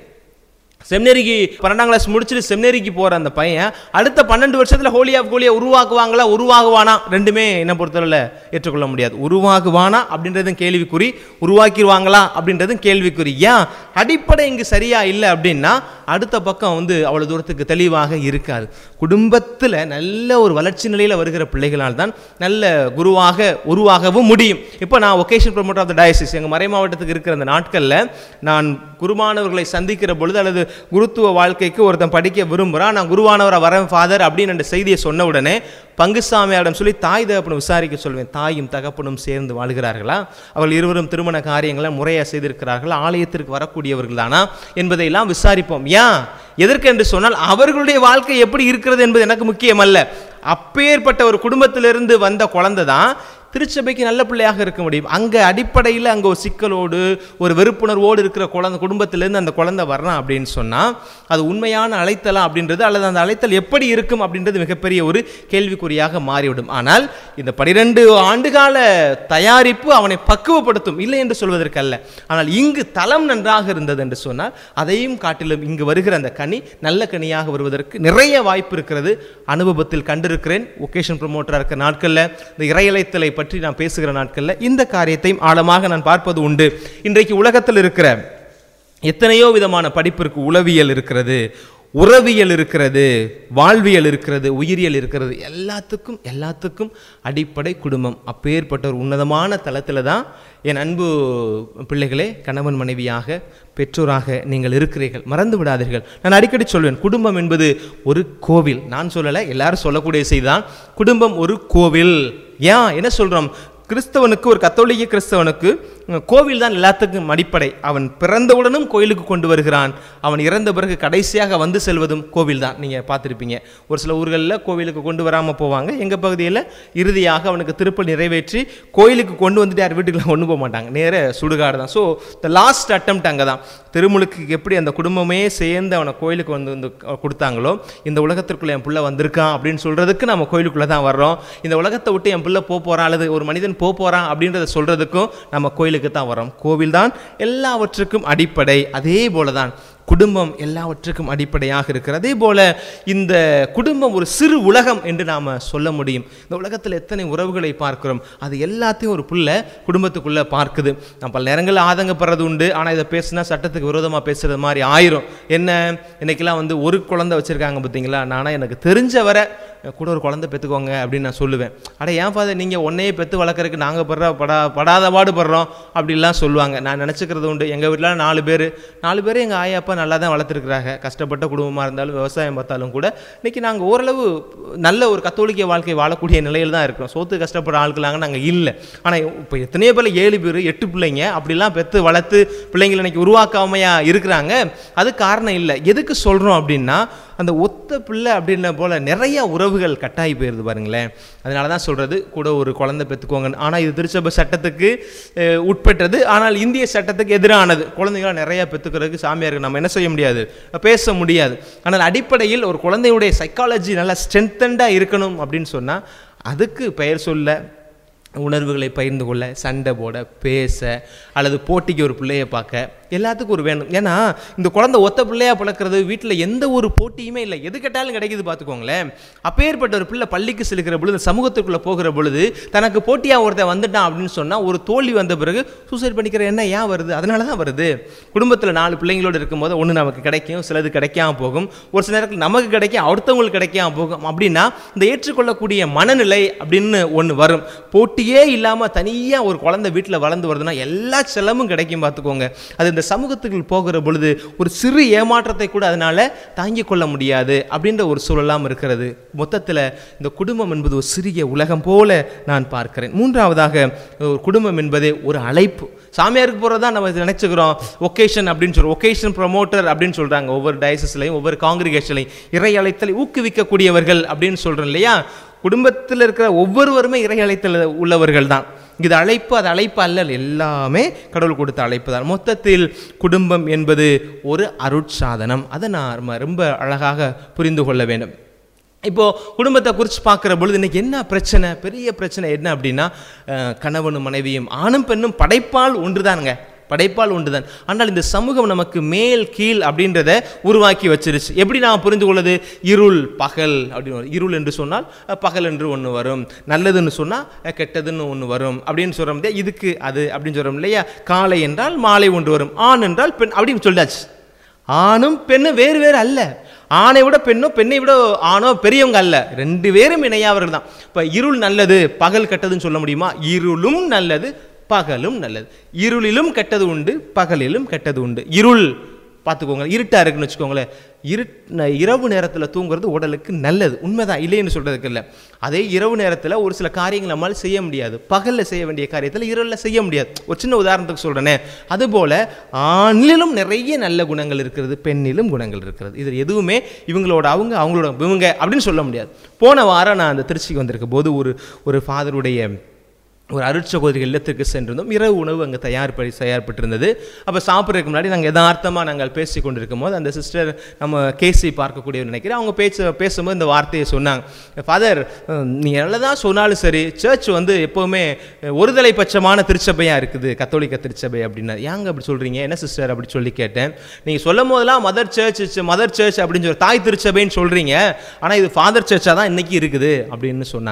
Speaker 1: செமினரிக்கு பன்னெண்டாம் கிளாஸ் முடிச்சுட்டு செமினரிக்கு போகிற அந்த பையன் அடுத்த பன்னெண்டு வருஷத்தில் ஹோலி ஆஃப் கோலியை உருவாக்குவாங்களா உருவாகுவானா ரெண்டுமே என்ன பொறுத்தவரையில் ஏற்றுக்கொள்ள முடியாது உருவாகுவானா அப்படின்றதும் கேள்விக்குறி உருவாக்கிடுவாங்களா அப்படின்றதும் கேள்விக்குறி ஏன் அடிப்படை இங்கு சரியா இல்லை அப்படின்னா அடுத்த பக்கம் வந்து அவ்வளோ தூரத்துக்கு தெளிவாக இருக்காது குடும்பத்தில் நல்ல ஒரு வளர்ச்சி நிலையில் வருகிற பிள்ளைகளால் தான் நல்ல குருவாக உருவாகவும் முடியும் இப்போ நான் vocation promoter of the diocese எங்கள் மறை மாவட்டத்துக்கு இருக்கிற அந்த நாட்களில் நான் குருமானவர்களை சந்திக்கிற பொழுது அல்லது குருத்துவ வாழ்க்கைக்கு ஒருத்தன் படிக்க விரும்புகிறான் நான் குருவானவரை வரேன் ஃபாதர் அப்படின்னு அந்த செய்தியை சொன்ன உடனே பங்குசாமியாரிடம் சொல்லி தாய் தகப்பனும் விசாரிக்க சொல்வேன் தாயும் தகப்பனும் சேர்ந்து வாழ்கிறார்களா அவர்கள் இருவரும் திருமண காரியங்களை முறையாக செய்திருக்கிறார்கள் ஆலயத்திற்கு வரக்கூடியவர்கள் தானா என்பதையெல்லாம் விசாரிப்போம் ஏன் எதற்கென்று சொன்னால் அவர்களுடைய வாழ்க்கை எப்படி இருக்கிறது என்பது எனக்கு முக்கியமல்ல அப்பேற்பட்ட ஒரு குடும்பத்திலிருந்து வந்த குழந்தை தான் திருச்சபைக்கு நல்ல பிள்ளையாக இருக்க முடியும் அங்கே அடிப்படையில் அங்கே ஒரு சிக்கலோடு ஒரு வெறுப்புணர்வோடு இருக்கிற குழந்தை குடும்பத்திலேருந்து அந்த குழந்தை வரலாம் அப்படின்னு சொன்னால் அது உண்மையான அழைத்தலா அப்படின்றது அல்லது அந்த அழைத்தல் எப்படி இருக்கும் அப்படின்றது மிகப்பெரிய ஒரு கேள்விக்குறியாக மாறிவிடும் ஆனால் இந்த பனிரெண்டு ஆண்டுகால தயாரிப்பு அவனை பக்குவப்படுத்தும் இல்லை என்று சொல்வதற்கல்ல ஆனால் இங்கு தளம் நன்றாக இருந்தது என்று சொன்னால் அதையும் காட்டிலும் இங்கு வருகிற அந்த கனி நல்ல கனியாக வருவதற்கு நிறைய வாய்ப்பு இருக்கிறது அனுபவத்தில் கண்டிருக்கிறேன் ஒகேஷன் ப்ரொமோட்டராக இருக்கிற நாட்களில் இந்த இறையலைத்தலை பற்றி நான் பேசுகிற நாட்களில் இந்த காரியத்தையும் ஆழமாக நான் பார்ப்பது உண்டு இன்றைக்கு உலகத்தில் இருக்கிற எத்தனையோ விதமான படிப்பிற்கு உளவியல் இருக்கிறது உறவியல் இருக்கிறது வாழ்வியல் இருக்கிறது உயிரியல் இருக்கிறது எல்லாத்துக்கும் எல்லாத்துக்கும் அடிப்படை குடும்பம் அப்பேற்பட்ட ஒரு உன்னதமான தளத்தில் தான் என் அன்பு பிள்ளைகளே கணவன் மனைவியாக பெற்றோராக நீங்கள் இருக்கிறீர்கள் மறந்து விடாதீர்கள் நான் அடிக்கடி சொல்வேன் குடும்பம் என்பது ஒரு கோவில் நான் சொல்லலை எல்லாரும் சொல்லக்கூடிய செய்திதான் குடும்பம் ஒரு கோவில் ஏன் என்ன சொல்கிறோம் கிறிஸ்தவனுக்கு ஒரு கத்தோலிக்க கிறிஸ்தவனுக்கு உம், கோவில் தான் எல்லாத்துக்கும் அடிப்படை அவன் பிறந்தவுடனும் கோயிலுக்கு கொண்டு வருகிறான் அவன் இறந்த பிறகு கடைசியாக வந்து செல்வதும் கோவில் தான் நீங்கள் பார்த்துருப்பீங்க ஒரு சில ஊர்களில் கோவிலுக்கு கொண்டு வராமல் போவாங்க எங்கள் பகுதியில் இறுதியாக அவனுக்கு திருப்பல் நிறைவேற்றி கோயிலுக்கு கொண்டு வந்துட்டு யார் வீட்டுக்குள்ள கொண்டு போக மாட்டாங்க நேர சுடுகாடு தான் ஸோ த லாஸ்ட் அட்டம்ப்ட் அங்கே தான் திருமுழுக்கு எப்படி அந்த குடும்பமே சேர்ந்து அவனை கோயிலுக்கு வந்து வந்து கொடுத்தாங்களோ இந்த உலகத்திற்குள்ள என் பிள்ளை வந்திருக்கான் அப்படின்னு சொல்கிறதுக்கு நம்ம கோயிலுக்குள்ளே தான் வர்றோம் இந்த உலகத்தை விட்டு என் பிள்ளை போக போகிறான் அல்லது ஒரு மனிதன் போக போகிறான் அப்படின்றத சொல்கிறதுக்கும் நம்ம கோயிலுக்கு தான் வரோம் கோவில் தான் எல்லாவற்றுக்கும் அடிப்படை அதே போல தான் குடும்பம் எல்லாவற்றுக்கும் அடிப்படையாக இருக்கிறது அதே போல இந்த குடும்பம் ஒரு சிறு உலகம் என்று நாம் சொல்ல முடியும் இந்த உலகத்தில் எத்தனை உறவுகளை பார்க்கிறோம் அது எல்லாத்தையும் ஒரு புள்ள குடும்பத்துக்குள்ளே பார்க்குது நான் பல நேரங்களில் ஆதங்கப்படுறது உண்டு ஆனால் இதை பேசுனா சட்டத்துக்கு விரோதமாக பேசுறது மாதிரி ஆயிரும் என்ன இன்னைக்கெல்லாம் வந்து ஒரு குழந்தை வச்சுருக்காங்க பார்த்தீங்களா நானா எனக்கு தெரிஞ்ச வரை கூட ஒரு குழந்தை பெற்றுக்கோங்க அப்படின்னு நான் சொல்லுவேன் அட ஏன் ஃபாதர் நீங்கள் ஒன்னையே பெற்று வளர்க்குறதுக்கு நாங்கள் படுற படா படாத பாடுபடுறோம் அப்படிலாம் சொல்லுவாங்க நான் நினச்சிக்கிறது உண்டு எங்கள் வீட்டில் நாலு பேர் நாலு பேர் எங்கள் ஆயா அப்பா நல்லா தான் வளர்த்துருக்குறாங்க கஷ்டப்பட்ட குடும்பமாக இருந்தாலும் விவசாயம் பார்த்தாலும் கூட இன்றைக்கி நாங்கள் ஓரளவு நல்ல ஒரு கத்தோலிக்க வாழ்க்கை வாழக்கூடிய நிலையில் தான் இருக்கிறோம் சோத்து கஷ்டப்படுற ஆட்களாங்க நாங்கள் இல்லை ஆனால் இப்போ எத்தனையோ பேர் ஏழு பேர் எட்டு பிள்ளைங்க அப்படிலாம் பெற்று வளர்த்து பிள்ளைங்களை இன்னைக்கு உருவாக்காமையா இருக்கிறாங்க அது காரணம் இல்லை எதுக்கு சொல்கிறோம் அப்படின்னா அந்த ஒத்த பிள்ளை அப்படின்ன போல நிறைய உறவுகள் கட்டாயி போயிருது பாருங்களேன் அதனால தான் சொல்கிறது கூட ஒரு குழந்தை பெற்றுக்கோங்கன்னு ஆனால் இது திருச்சபை சட்டத்துக்கு அஹ், உட்பட்டது ஆனால் இந்திய சட்டத்துக்கு எதிரானது குழந்தைகளை நிறைய பெற்றுக்கிறதுக்கு சாமியாருக்கு நம்ம என்ன செய்ய முடியாது பேச முடியாது ஆனால் அடிப்படையில் ஒரு குழந்தையுடைய சைக்காலஜி நல்லா ஸ்ட்ரென்தண்டாக இருக்கணும் அப்படின்னு சொன்னால் அதுக்கு பெயர் சொல்ல உணர்வுகளை பகிர்ந்து கொள்ள சண்டை போட பேச அல்லது போட்டிக்கு ஒரு பிள்ளையை பார்க்க எல்லாத்துக்கும் ஒரு வேணும் ஏன்னா இந்த குழந்தை ஒத்த பிள்ளையா பிறக்கிறது வீட்டில் எந்த ஒரு போட்டியுமே இல்லை எது கேட்டாலும் கிடைக்குது பார்த்துக்கோங்களேன் அப்பேற்பட்ட ஒரு பிள்ளை பள்ளிக்கு செலுக்கிற பொழுது சமூகத்துக்குள்ளே போகிற பொழுது தனக்கு போட்டியாக ஒருத்தன் வந்துட்டான் அப்படின்னு சொன்னால் ஒரு தோல்வி வந்த பிறகு சூசைட் பண்ணிக்கிற எண்ணம் ஏன் வருது அதனால தான் வருது குடும்பத்தில் நாலு பிள்ளைங்களோடு இருக்கும்போது ஒன்று நமக்கு கிடைக்கும் சிலது கிடைக்காம போகும் ஒரு சில நேரத்தில் நமக்கு கிடைக்கும் அடுத்தவங்களுக்கு கிடைக்காம போகும் அப்படின்னா இந்த ஏற்றுக்கொள்ளக்கூடிய மனநிலை அப்படின்னு ஒன்று வரும் போட்டியே இல்லாமல் தனியாக ஒரு குழந்தை வீட்டில் வளர்ந்து வருதுன்னா எல்லா செலவும் கிடைக்கும் பார்த்துக்கோங்க அது இந்த சமூகத்துக்குள் போகிற பொழுது ஒரு சிறு ஏமாற்றத்தை கூட அதனால தாங்கிக் கொள்ள முடியாது அப்படின்ற ஒரு சூழலாம் இருக்கிறது மொத்தத்தில் இந்த குடும்பம் என்பது ஒரு சிறிய உலகம் போல நான் பார்க்கிறேன் மூன்றாவதாக ஒரு குடும்பம் என்பதே ஒரு அழைப்பு சாமியாருக்கு போகிறதா நம்ம இது நினைச்சுக்கிறோம் ஒகேஷன் அப்படின்னு சொல்கிறோம் ஒகேஷன் ப்ரொமோட்டர் அப்படின்னு சொல்கிறாங்க ஒவ்வொரு டயசஸ்லையும் ஒவ்வொரு காங்கிரிகேஷன்லையும் இறை அழைத்தலை ஊக்குவிக்கக்கூடியவர்கள் அப்படின்னு சொல்கிறோம் இல்லையா குடும்பத்தில் இருக்கிற ஒவ்வொருவருமே இறை அழைத்தல் உள்ளவர்கள் தான் இது அழைப்பு அது அழைப்பு அல்ல எல்லாமே கடவுள் கொடுத்த அழைப்பு தான் மொத்தத்தில் குடும்பம் என்பது ஒரு அருட்சாதனம் அதை நான் ரொம்ப- ரொம்ப அழகாக புரிந்து கொள்ள வேண்டும் இப்போ குடும்பத்தை குறித்து பார்க்குற பொழுது இன்னைக்கு என்ன பிரச்சனை பெரிய பிரச்சனை என்ன அப்படின்னா அஹ், கணவனும் மனைவியும் ஆணும் பெண்ணும் படைப்பால் ஒன்றுதானுங்க படைப்பால் ஒன்றுதான் ஆனால் இந்த சமூகம் நமக்கு மேல் கீழ் அப்படின்றத உருவாக்கி வச்சிருச்சு எப்படி நான் புரிந்து கொள்வது இருள் பகல் அப்படின்னு வரும். இருள் என்று சொன்னால் அஹ், பகல் என்று ஒன்று வரும் நல்லதுன்னு சொன்னால் அஹ், கெட்டதுன்னு ஒன்று வரும் அப்படின்னு சொல்கிறோம் இல்லையா இதுக்கு அது அப்படின்னு சொல்கிறோம் இல்லையா காலை என்றால் மாலை ஒன்று வரும் ஆண் என்றால் பெண் அப்படின்னு சொல்லியாச்சு ஆணும் பெண்ணும் வேறு வேறு அல்ல ஆணை விட பெண்ணோ பெண்ணை விட ஆணோ பெரியவங்க அல்ல ரெண்டு பேரும் இணையாவர்கள் தான் இப்போ இருள் நல்லது பகல் கெட்டதுன்னு சொல்ல முடியுமா இருளும் நல்லது பகலும் நல்லது இருளிலும் கெட்டது உண்டு பகலிலும் கெட்டது உண்டு இருள் பார்த்துக்கோங்க இருட்டா இருக்குன்னு வச்சுக்கோங்களேன் இருட் ந- இரவு நேரத்தில் தூங்குறது உடலுக்கு நல்லது உண்மைதான் இல்லைன்னு சொல்றதுக்கு இல்லை அதே இரவு நேரத்தில் ஒரு சில காரியங்கள் நம்மளால் செய்ய முடியாது பகலில் செய்ய வேண்டிய காரியத்தில் இரவில் செய்ய முடியாது ஒரு சின்ன உதாரணத்துக்கு சொல்கிறேனே அதுபோல் ஆணிலும் நிறைய நல்ல குணங்கள் இருக்கிறது பெண்ணிலும் குணங்கள் இருக்கிறது இது எதுவுமே இவங்களோட அவங்க அவங்களோட இவங்க அப்படின்னு சொல்ல முடியாது போன வாரம் நான் அந்த திருச்சிக்கு வந்திருக்க போது ஒரு ஒரு ஃபாதருடைய ஒரு அருட்சகோதரிகள் இல்லத்திற்கு சென்றிருந்தோம் இரவு உணவு அங்கே தயார்படி தயார்பட்டிருந்தது அப்போ சாப்பிட்றதுக்கு முன்னாடி நாங்கள் யதார்த்தமாக நாங்கள் பேசி கொண்டிருக்கும் போது அந்த சிஸ்டர் நம்ம கேசி பார்க்கக்கூடியவர் நினைக்கிறேன் அவங்க பேச பேசும்போது இந்த வார்த்தையை சொன்னாங்க ஃபாதர் நீங்கள் எவ்வளோதான் சொன்னாலும் சரி சர்ச் வந்து எப்போவுமே ஒருதலை பட்சமான திருச்சபையாக இருக்குது கத்தோலிக்க திருச்சபை அப்படின்னா ஏங்க அப்படி சொல்கிறீங்க என்ன சிஸ்டர் அப்படி சொல்லி கேட்டேன் நீங்கள் சொல்லும் போதெல்லாம் மதர் சர்ச் மதர் சர்ச் அப்படின்னு சொல்லி தாய் திருச்சபைன்னு சொல்கிறீங்க ஆனால் இது ஃபாதர் சர்ச்சாக தான் இன்றைக்கி இருக்குது அப்படின்னு சொன்னாங்க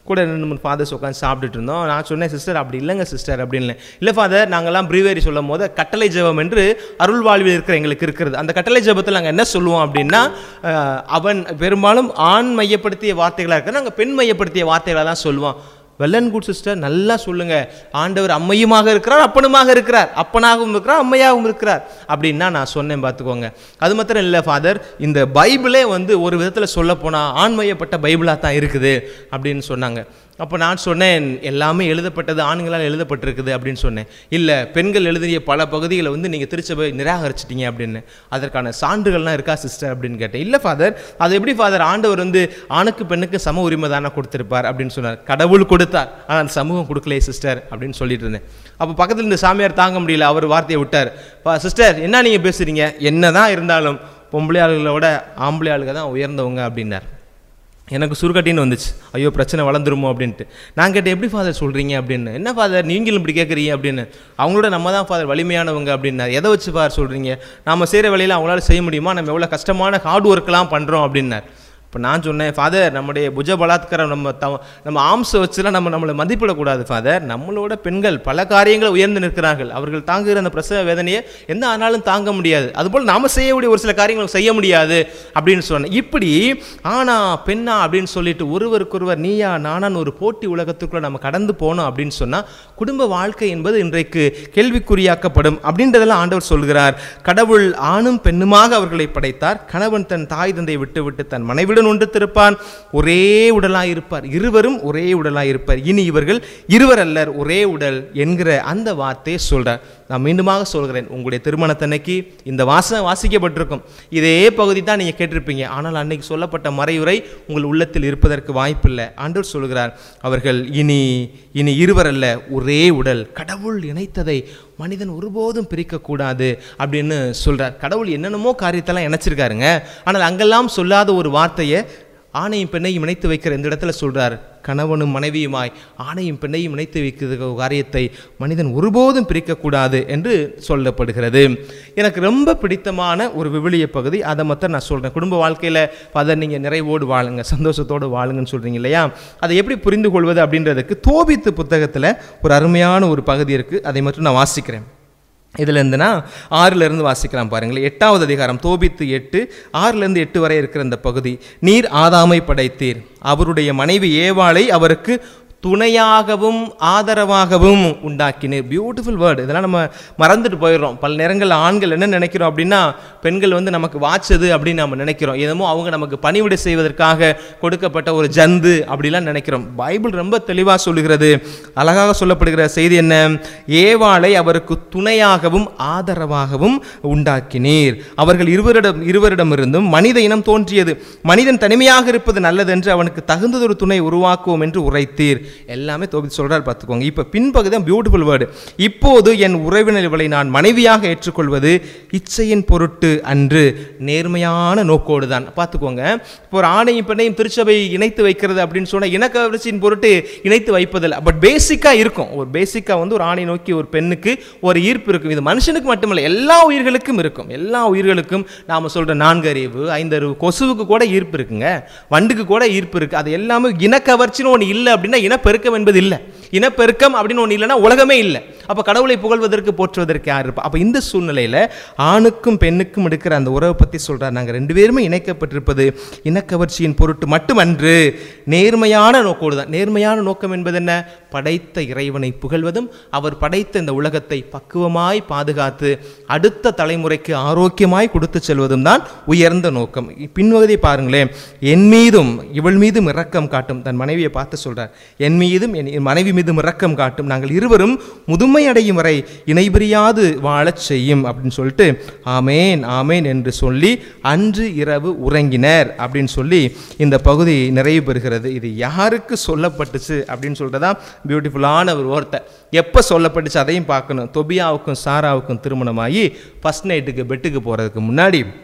Speaker 1: கூட ரெண்டு மூணு ஃபாதர்ஸ் உட்காந்து சாப்பிட்டுட்டு இருந்தோம் நான் சொன்னேன் சிஸ்டர் அப்படி இல்லைங்க சிஸ்டர் அப்படின்னு இல்லை ஃபாதர் நாங்கள்லாம் ப்ரீவேரி சொல்லும் போது கட்டளை ஜெபம் என்று அருள் வாழ்வில் இருக்கிற எங்களுக்கு இருக்கிறது அந்த கட்டளை ஜெபத்தில் நாங்கள் என்ன சொல்லுவோம் அப்படின்னா அஹ், அவன் பெரும்பாலும் ஆண் மையப்படுத்திய வார்த்தைகளாக இருக்கிற நாங்கள் பெண் மையப்படுத்திய வார்த்தைகளாக தான் சொல்லுவோம் வெல் அண்ட் குட் சிஸ்டர் நல்லா சொல்லுங்க ஆண்டவர் அம்மையுமாக இருக்கிறார் அப்பனுமாக இருக்கிறார் அப்பனாகவும் இருக்கிறார் அம்மையாகவும் இருக்கிறார் அப்படின்னா நான் சொன்னேன் பார்த்துக்கோங்க அது மாத்திரம் இல்லை ஃபாதர் இந்த பைபிளே வந்து ஒரு விதத்தில் சொல்ல போனால் ஆண்மையப்பட்ட பைபிளாக தான் இருக்குது அப்படின்னு சொன்னாங்க அப்போ நான் சொன்னேன் எல்லாமே எழுதப்பட்டது ஆண்களால் எழுதப்பட்டிருக்குது அப்படின்னு சொன்னேன் இல்லை பெண்கள் எழுதிய பல பகுதிகளை வந்து நீங்கள் திருச்சபை நிராகரிச்சிட்டீங்க அப்படின்னு அதற்கான சான்றுகள்லாம் இருக்கா சிஸ்டர் அப்படின்னு கேட்டேன் இல்லை ஃபாதர் அது எப்படி ஃபாதர் ஆண்டவர் வந்து ஆணுக்கு பெண்ணுக்கு சம உரிமை தானே கொடுத்திருப்பார் அப்படின்னு சொன்னார் கடவுள் கொடுத்தார் ஆனால் அந்த சமூகம் கொடுக்கலையே சிஸ்டர் அப்படின்னு சொல்லிட்டு இருந்தேன் அப்போ பக்கத்தில் இந்த சாமியார் தாங்க முடியல அவர் வார்த்தையை விட்டார் சிஸ்டர் என்ன நீங்கள் பேசுகிறீங்க என்ன தான் இருந்தாலும் பொம்பளை ஆளுகளோட ஆம்பளை ஆளுங்க தான் உயர்ந்தவங்க அப்படின்னார் எனக்கு சுருக்கட்டின்னு வந்துச்சு ஐயோ பிரச்சனை வளர்ந்துருமோ அப்படின்ட்டு நான் கேட்டேன் எப்படி ஃபாதர் சொல்கிறீங்க அப்படின்னு என்ன ஃபாதர் நீங்களும் இப்படி கேட்குறீங்க அப்படின்னு அவங்களோட நம்ம தான் ஃபாதர் வலிமையானவங்க அப்படின்னார் எதை வச்சு ஃபாதர் சொல்கிறீங்க நம்ம செய்கிற வேலையில் அவங்களால செய்ய முடியுமா நம்ம எவ்வளோ கஷ்டமான ஹார்ட் ஒர்க்லாம் பண்ணுறோம் அப்படின்னார் இப்போ நான் சொன்னேன் ஃபாதர் நம்முடைய புஜ பலாத்காரம் நம்ம த நம்ம ஆம்ஸை வச்சுலாம் நம்ம நம்மளை மதிப்பிடக்கூடாது ஃபாதர் நம்மளோட பெண்கள் பல காரியங்களை உயர்ந்து நிற்கிறார்கள் அவர்கள் தாங்குகிற அந்த பிரசவ வேதனையை எந்த ஆனாலும் தாங்க முடியாது அதுபோல் நாம செய்யக்கூடிய ஒரு சில காரியங்களை செய்ய முடியாது அப்படின்னு சொன்னேன் இப்படி ஆனா பெண்ணா அப்படின்னு சொல்லிட்டு ஒருவருக்கொருவர் நீயா நானான்னு ஒரு போட்டி உலகத்துக்குள்ள நம்ம கடந்து போனோம் அப்படின்னு சொன்னா குடும்ப வாழ்க்கை என்பது இன்றைக்கு கேள்விக்குறியாக்கப்படும் அப்படின்றதெல்லாம் ஆண்டவர் சொல்கிறார் கடவுள் ஆணும் பெண்ணுமாக அவர்களை படைத்தார் கணவன் தன் தாய் தந்தை விட்டு விட்டு தன் மனைவிடன் ஒன்று திருப்பான் ஒரே உடலாய் இருப்பார் இருவரும் ஒரே உடலாய் இருப்பார் இனி இவர்கள் இருவர் அல்லர் ஒரே உடல் என்கிற அந்த வார்த்தையை சொல்றார் நான் மீண்டுமாக சொல்கிறேன் உங்களுடைய திருமணத்தன்னைக்கு இந்த வாசம் வாசிக்கப்பட்டிருக்கும் இதே பகுதி தான் நீங்கள் கேட்டிருப்பீங்க ஆனால் அன்னைக்கு சொல்லப்பட்ட மறையுரை உங்கள் உள்ளத்தில் இருப்பதற்கு வாய்ப்பில்லை ஆண்டவர் சொல்கிறார் அவர்கள் இனி இனி இருவர் அல்ல ஒரே உடல் கடவுள் இணைத்ததை மனிதன் ஒருபோதும் பிரிக்கக்கூடாது அப்படின்னு சொல்றார் கடவுள் என்னென்னமோ காரியத்தெல்லாம் இணைச்சிருக்காருங்க ஆனால் அங்கெல்லாம் சொல்லாத ஒரு வார்த்தையை ஆணையும் பெண்ணையும் இணைத்து வைக்கிற இந்த இடத்துல சொல்றார் கணவனும் மனைவியுமாய் ஆணையும் பெண்ணையும் இணைத்து வைக்கிற காரியத்தை மனிதன் ஒருபோதும் பிரிக்கக்கூடாது என்று சொல்லப்படுகிறது எனக்கு ரொம்ப பிடித்தமான ஒரு விவிலிய பகுதி அதை மட்டும் நான் சொல்கிறேன் குடும்ப வாழ்க்கையில் அதை நீங்கள் நிறைவோடு வாழுங்க சந்தோஷத்தோடு வாழுங்கன்னு சொல்கிறீங்க இல்லையா அதை எப்படி புரிந்து கொள்வது அப்படின்றதுக்கு தோபித்து புத்தகத்தில் ஒரு அருமையான ஒரு பகுதி இருக்குது அதை மட்டும் நான் வாசிக்கிறேன் இதில் இருந்துனா ஆறிலிருந்து வாசிக்கலாம் பாருங்களேன் எட்டாவது அதிகாரம் தோபித்து எட்டு ஆறிலிருந்து எட்டு வரை இருக்கிற இந்த பகுதி நீர் ஆதாமை படைத்தீர் அவருடைய மனைவி ஏவாளை அவருக்கு துணையாகவும் ஆதரவாகவும் உண்டாக்கினீர் பியூட்டிஃபுல் வேர்டு இதெல்லாம் நம்ம மறந்துட்டு போயிடுறோம் பல நேரங்களில் ஆண்கள் என்ன நினைக்கிறோம் அப்படின்னா பெண்கள் வந்து நமக்கு வாச்சது அப்படின்னு நம்ம நினைக்கிறோம் என்னமோ அவங்க நமக்கு பணிவிடை செய்வதற்காக கொடுக்கப்பட்ட ஒரு ஜந்து அப்படிலாம் நினைக்கிறோம் பைபிள் ரொம்ப தெளிவாக சொல்லுகிறது அழகாக சொல்லப்படுகிற செய்தி என்ன ஏவாளை அவருக்கு துணையாகவும் ஆதரவாகவும் உண்டாக்கினீர் அவர்கள் இருவரிடம் இருவரிடமிருந்தும் மனித இனம் தோன்றியது மனிதன் தனிமையாக இருப்பது நல்லதென்று அவனுக்கு தகுந்ததொரு துணை உருவாக்குவோம் என்று உரைத்தீர் எல்லாமே தோபி சொல்றார் பார்த்துக்கோங்க இப்போ பின்பகுதி தான் பியூட்டிஃபுல் வேர்டு இப்போது என் உறவினர்களை நான் மனைவியாக ஏற்றுக்கொள்வது இச்சையின் பொருட்டு அன்று நேர்மையான நோக்கோடு தான் பார்த்துக்கோங்க இப்போ ஒரு ஆணையும் பெண்ணையும் திருச்சபை இணைத்து வைக்கிறது அப்படின்னு சொன்னால் இனக்கவர்ச்சியின் பொருட்டு இணைத்து வைப்பதில்லை பட் பேசிக்காக இருக்கும் ஒரு பேசிக்காக வந்து ஒரு ஆணை நோக்கி ஒரு பெண்ணுக்கு ஒரு ஈர்ப்பு இருக்கும் இது மனுஷனுக்கு மட்டுமல்ல எல்லா உயிர்களுக்கும் இருக்கும் எல்லா உயிர்களுக்கும் நாம் சொல்கிற நான்கு அறிவு ஐந்து அறிவு கொசுவுக்கு கூட ஈர்ப்பு இருக்குங்க வண்டுக்கு கூட ஈர்ப்பு இருக்குது அது எல்லாமே இனக்கவர்ச்சின்னு ஒன்று இல்லை அப்படின்னா இனப்பெருக்கம் என்பது இல்லை இனப்பெருக்கம் அப்படின்னு ஒன்று இல்லைன்னா உலகமே இல்லை அப்போ கடவுளை புகழ்வதற்கு போற்றுவதற்கு யார் இருப்பா அப்போ இந்த சூழ்நிலையில் ஆணுக்கும் பெண்ணுக்கும் எடுக்கிற அந்த உறவை பற்றி சொல்கிறார் நாங்கள் ரெண்டு பேருமே இணைக்கப்பட்டிருப்பது இனக்கவர்ச்சியின் பொருட்டு மட்டுமன்று நேர்மையான நோக்கோடு தான் நேர்மையான நோக்கம் என்பது என்ன படைத்த இறைவனை புகழ்வதும் அவர் படைத்த இந்த உலகத்தை பக்குவமாய் பாதுகாத்து அடுத்த தலைமுறைக்கு ஆரோக்கியமாய் கொடுத்து செல்வதும் தான் உயர்ந்த நோக்கம் பின்வகதை பாருங்களேன் என் மீதும் இவள் மீதும் இரக்கம் காட்டும் தன் மனைவியை பார்த்து சொல்றார் என் மீதும் என் மனைவி மீதும் இரக்கம் காட்டும் நாங்கள் இருவரும் முதுமை அடையும் வரை இணைபிரியாது வாழச் செய்யும் அப்படின்னு சொல்லிட்டு ஆமேன் ஆமேன் என்று சொல்லி அன்று இரவு உறங்கினர் அப்படின்னு சொல்லி இந்த பகுதி நிறைவு பெறுகிறது இது யாருக்கு சொல்லப்பட்டுச்சு அப்படின்னு சொல்றதா பியூட்டிஃபுல்லான ஒரு வார்த்தை எப்போ சொல்லப்பட்டுச்சு அதையும் பார்க்கணும் தொபியாவுக்கும் சாராவுக்கும் திருமணமாகி ஃபர்ஸ்ட் நைட்டுக்கு பெட்டுக்கு போகிறதுக்கு முன்னாடி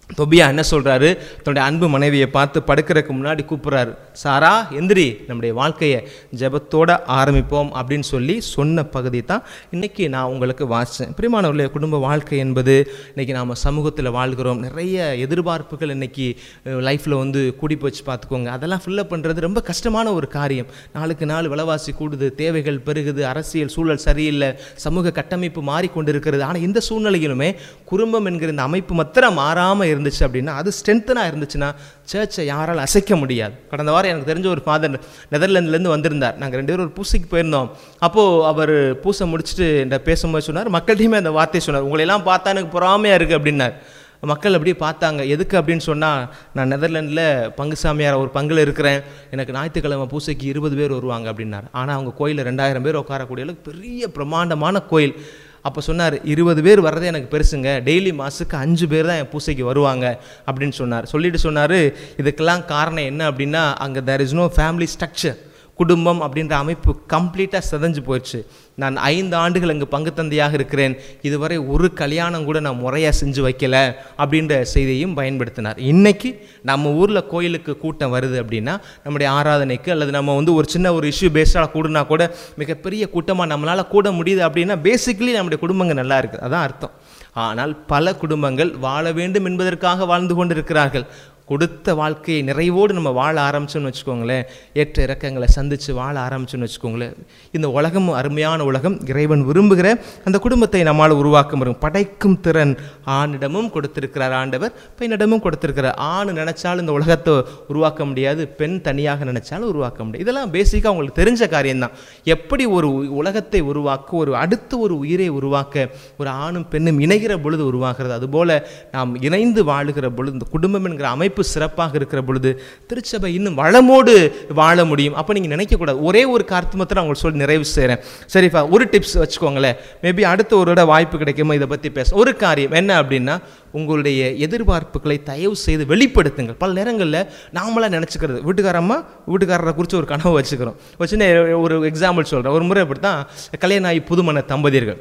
Speaker 1: தொபியா என்ன சொல்றாரு தன்னுடைய அன்பு மனைவியை பார்த்து படுக்கிறதுக்கு முன்னாடி கூப்பிடுறாரு சாரா எந்திரி நம்முடைய வாழ்க்கையை ஜெபத்தோட ஆரம்பிப்போம் அப்படின்னு சொல்லி சொன்ன பகுதி தான் இன்னைக்கு நான் உங்களுக்கு வாசித்தேன் பிரியமானவர்களே குடும்ப வாழ்க்கை என்பது இன்னைக்கு நாம் சமூகத்தில் வாழ்கிறோம் நிறைய எதிர்பார்ப்புகள் இன்னைக்கு லைஃப்பில் வந்து கூடி போச்சு பார்த்துக்கோங்க அதெல்லாம் ஃபில்லப் பண்ணுறது ரொம்ப கஷ்டமான ஒரு காரியம் நாளுக்கு நாள் விலைவாசி கூடுது தேவைகள் பெருகுது அரசியல் சூழல் சரியில்லை சமூக கட்டமைப்பு மாறிக்கொண்டிருக்கிறது ஆனால் இந்த சூழ்நிலையிலுமே குடும்பம் என்கிற இந்த அமைப்பு மாத்திரம் மாறாமல் இருந்துச்சு அப்படின்னா அது ஸ்ட்ரென்த்தனாக இருந்துச்சுன்னா சர்ச்சை யாரால் அசைக்க முடியாது கடந்த வாரம் எனக்கு தெரிஞ்ச ஒரு ஃபாதர் நெதர்லாந்துலேருந்து வந்திருந்தார் நாங்கள் ரெண்டு பேரும் ஒரு பூசைக்கு போயிருந்தோம் அப்போது அவர் பூசை முடிச்சுட்டு என்கிட்ட பேசும்போது சொன்னார் மக்கள்கிட்டையுமே அந்த வார்த்தையை சொன்னார் உங்களையெல்லாம் பார்த்தா எனக்கு பொறாமையாக இருக்குது அப்படின்னார் மக்கள் அப்படியே பார்த்தாங்க எதுக்கு அப்படின்னு சொன்னால் நான் நெதர்லாண்டில் பங்கு சாமியார் ஒரு பங்கில் இருக்கிறேன் எனக்கு ஞாயிற்றுக்கிழமை பூசைக்கு இருபது பேர் வருவாங்க அப்படின்னார் ஆனால் அவங்க கோயிலில் ரெண்டாயிரம் பேர் உட்காரக்கூடிய அளவுக்கு பெரிய பிரம்மாண்டமான கோயில் அப்போ சொன்னார் இருபது பேர் வர்றதே எனக்கு பெருசுங்க டெய்லி மாதத்துக்கு அஞ்சு பேர் தான் என் பூசைக்கு வருவாங்க அப்படின்னு சொன்னார் சொல்லிட்டு சொன்னார் இதுக்கெல்லாம் காரணம் என்ன அப்படின்னா அங்கே there is no family structure குடும்பம் அப்படின்ற அமைப்பு கம்ப்ளீட்டாக சிதைஞ்சு போயிடுச்சு நான் ஐந்து ஆண்டுகள் அங்கு பங்கு தந்தையாக இருக்கிறேன் இதுவரை ஒரு கல்யாணம் கூட நான் முறையாக செஞ்சு வைக்கல அப்படின்ற செய்தியையும் பயன்படுத்தினார் இன்னைக்கு நம்ம ஊரில் கோயிலுக்கு கூட்டம் வருது அப்படின்னா நம்முடைய ஆராதனைக்கு அல்லது நம்ம வந்து ஒரு சின்ன ஒரு இஷ்யூ பேஸ்டாக கூடுனா கூட மிகப்பெரிய கூட்டமாக நம்மளால் கூட முடியுது அப்படின்னா பேசிக்கலி நம்முடைய குடும்பங்கள் நல்லா இருக்குது அதான் அர்த்தம் ஆனால் பல குடும்பங்கள் வாழ வேண்டும் என்பதற்காக வாழ்ந்து கொண்டிருக்கிறார்கள் கொடுத்த வாழ்க்கையை நிறைவோடு நம்ம வாழ ஆரம்பிச்சோன்னு வச்சுக்கோங்களேன் ஏற்ற இறக்கங்களை சந்தித்து வாழ ஆரம்பிச்சோன்னு வச்சுக்கோங்களேன் இந்த உலகம் அருமையான உலகம் இறைவன் விரும்புகிற அந்த குடும்பத்தை நம்மால் உருவாக்க முடியும் படைக்கும் திறன் ஆணிடமும் கொடுத்திருக்கிறார் ஆண்டவர் பெண்ணிடமும் கொடுத்திருக்கிறார் ஆண் நினைச்சாலும் இந்த உலகத்தை உருவாக்க முடியாது பெண் தனியாக நினைச்சாலும் உருவாக்க முடியாது இதெல்லாம் பேசிக்காக உங்களுக்கு தெரிஞ்ச காரியம்தான் எப்படி ஒரு உலகத்தை உருவாக்க ஒரு அடுத்த ஒரு உயிரை உருவாக்க ஒரு ஆணும் பெண்ணும் இணைகிற பொழுது உருவாகிறது அதுபோல நாம் இணைந்து வாழுகிற பொழுது இந்த குடும்பம் என்கிற அமைப்பு சிறப்பாக இருக்கிற பொழுது திருச்சபை இன்னும் வளமோடு வாழ முடியும் அப்போ நீங்கள் நினைக்கக்கூடாது ஒரே ஒரு கார்த்து மாத்திரம் உங்களுக்கு சொல்லி நிறைவு செய்கிறேன் சரிப்பா ஒரு டிப்ஸ் வச்சுக்கோங்களேன் மேபி அடுத்த ஒரு இட வாய்ப்பு கிடைக்குமோ இதை பற்றி பேச ஒரு காரியம் என்ன அப்படின்னா உங்களுடைய எதிர்பார்ப்புகளை தயவு செய்து வெளிப்படுத்துங்கள் பல நேரங்களில் நாமளாக நினச்சிக்கிறது வீட்டுக்காரம்மா வீட்டுக்காரரை குறித்து ஒரு கனவு வச்சுக்கிறோம் ஒரு சின்ன ஒரு எக்ஸாம்பிள் சொல்கிறேன் ஒரு முறை அப்படி தான் கல்யாணம் ஆகி புதுமண தம்பதியர்கள்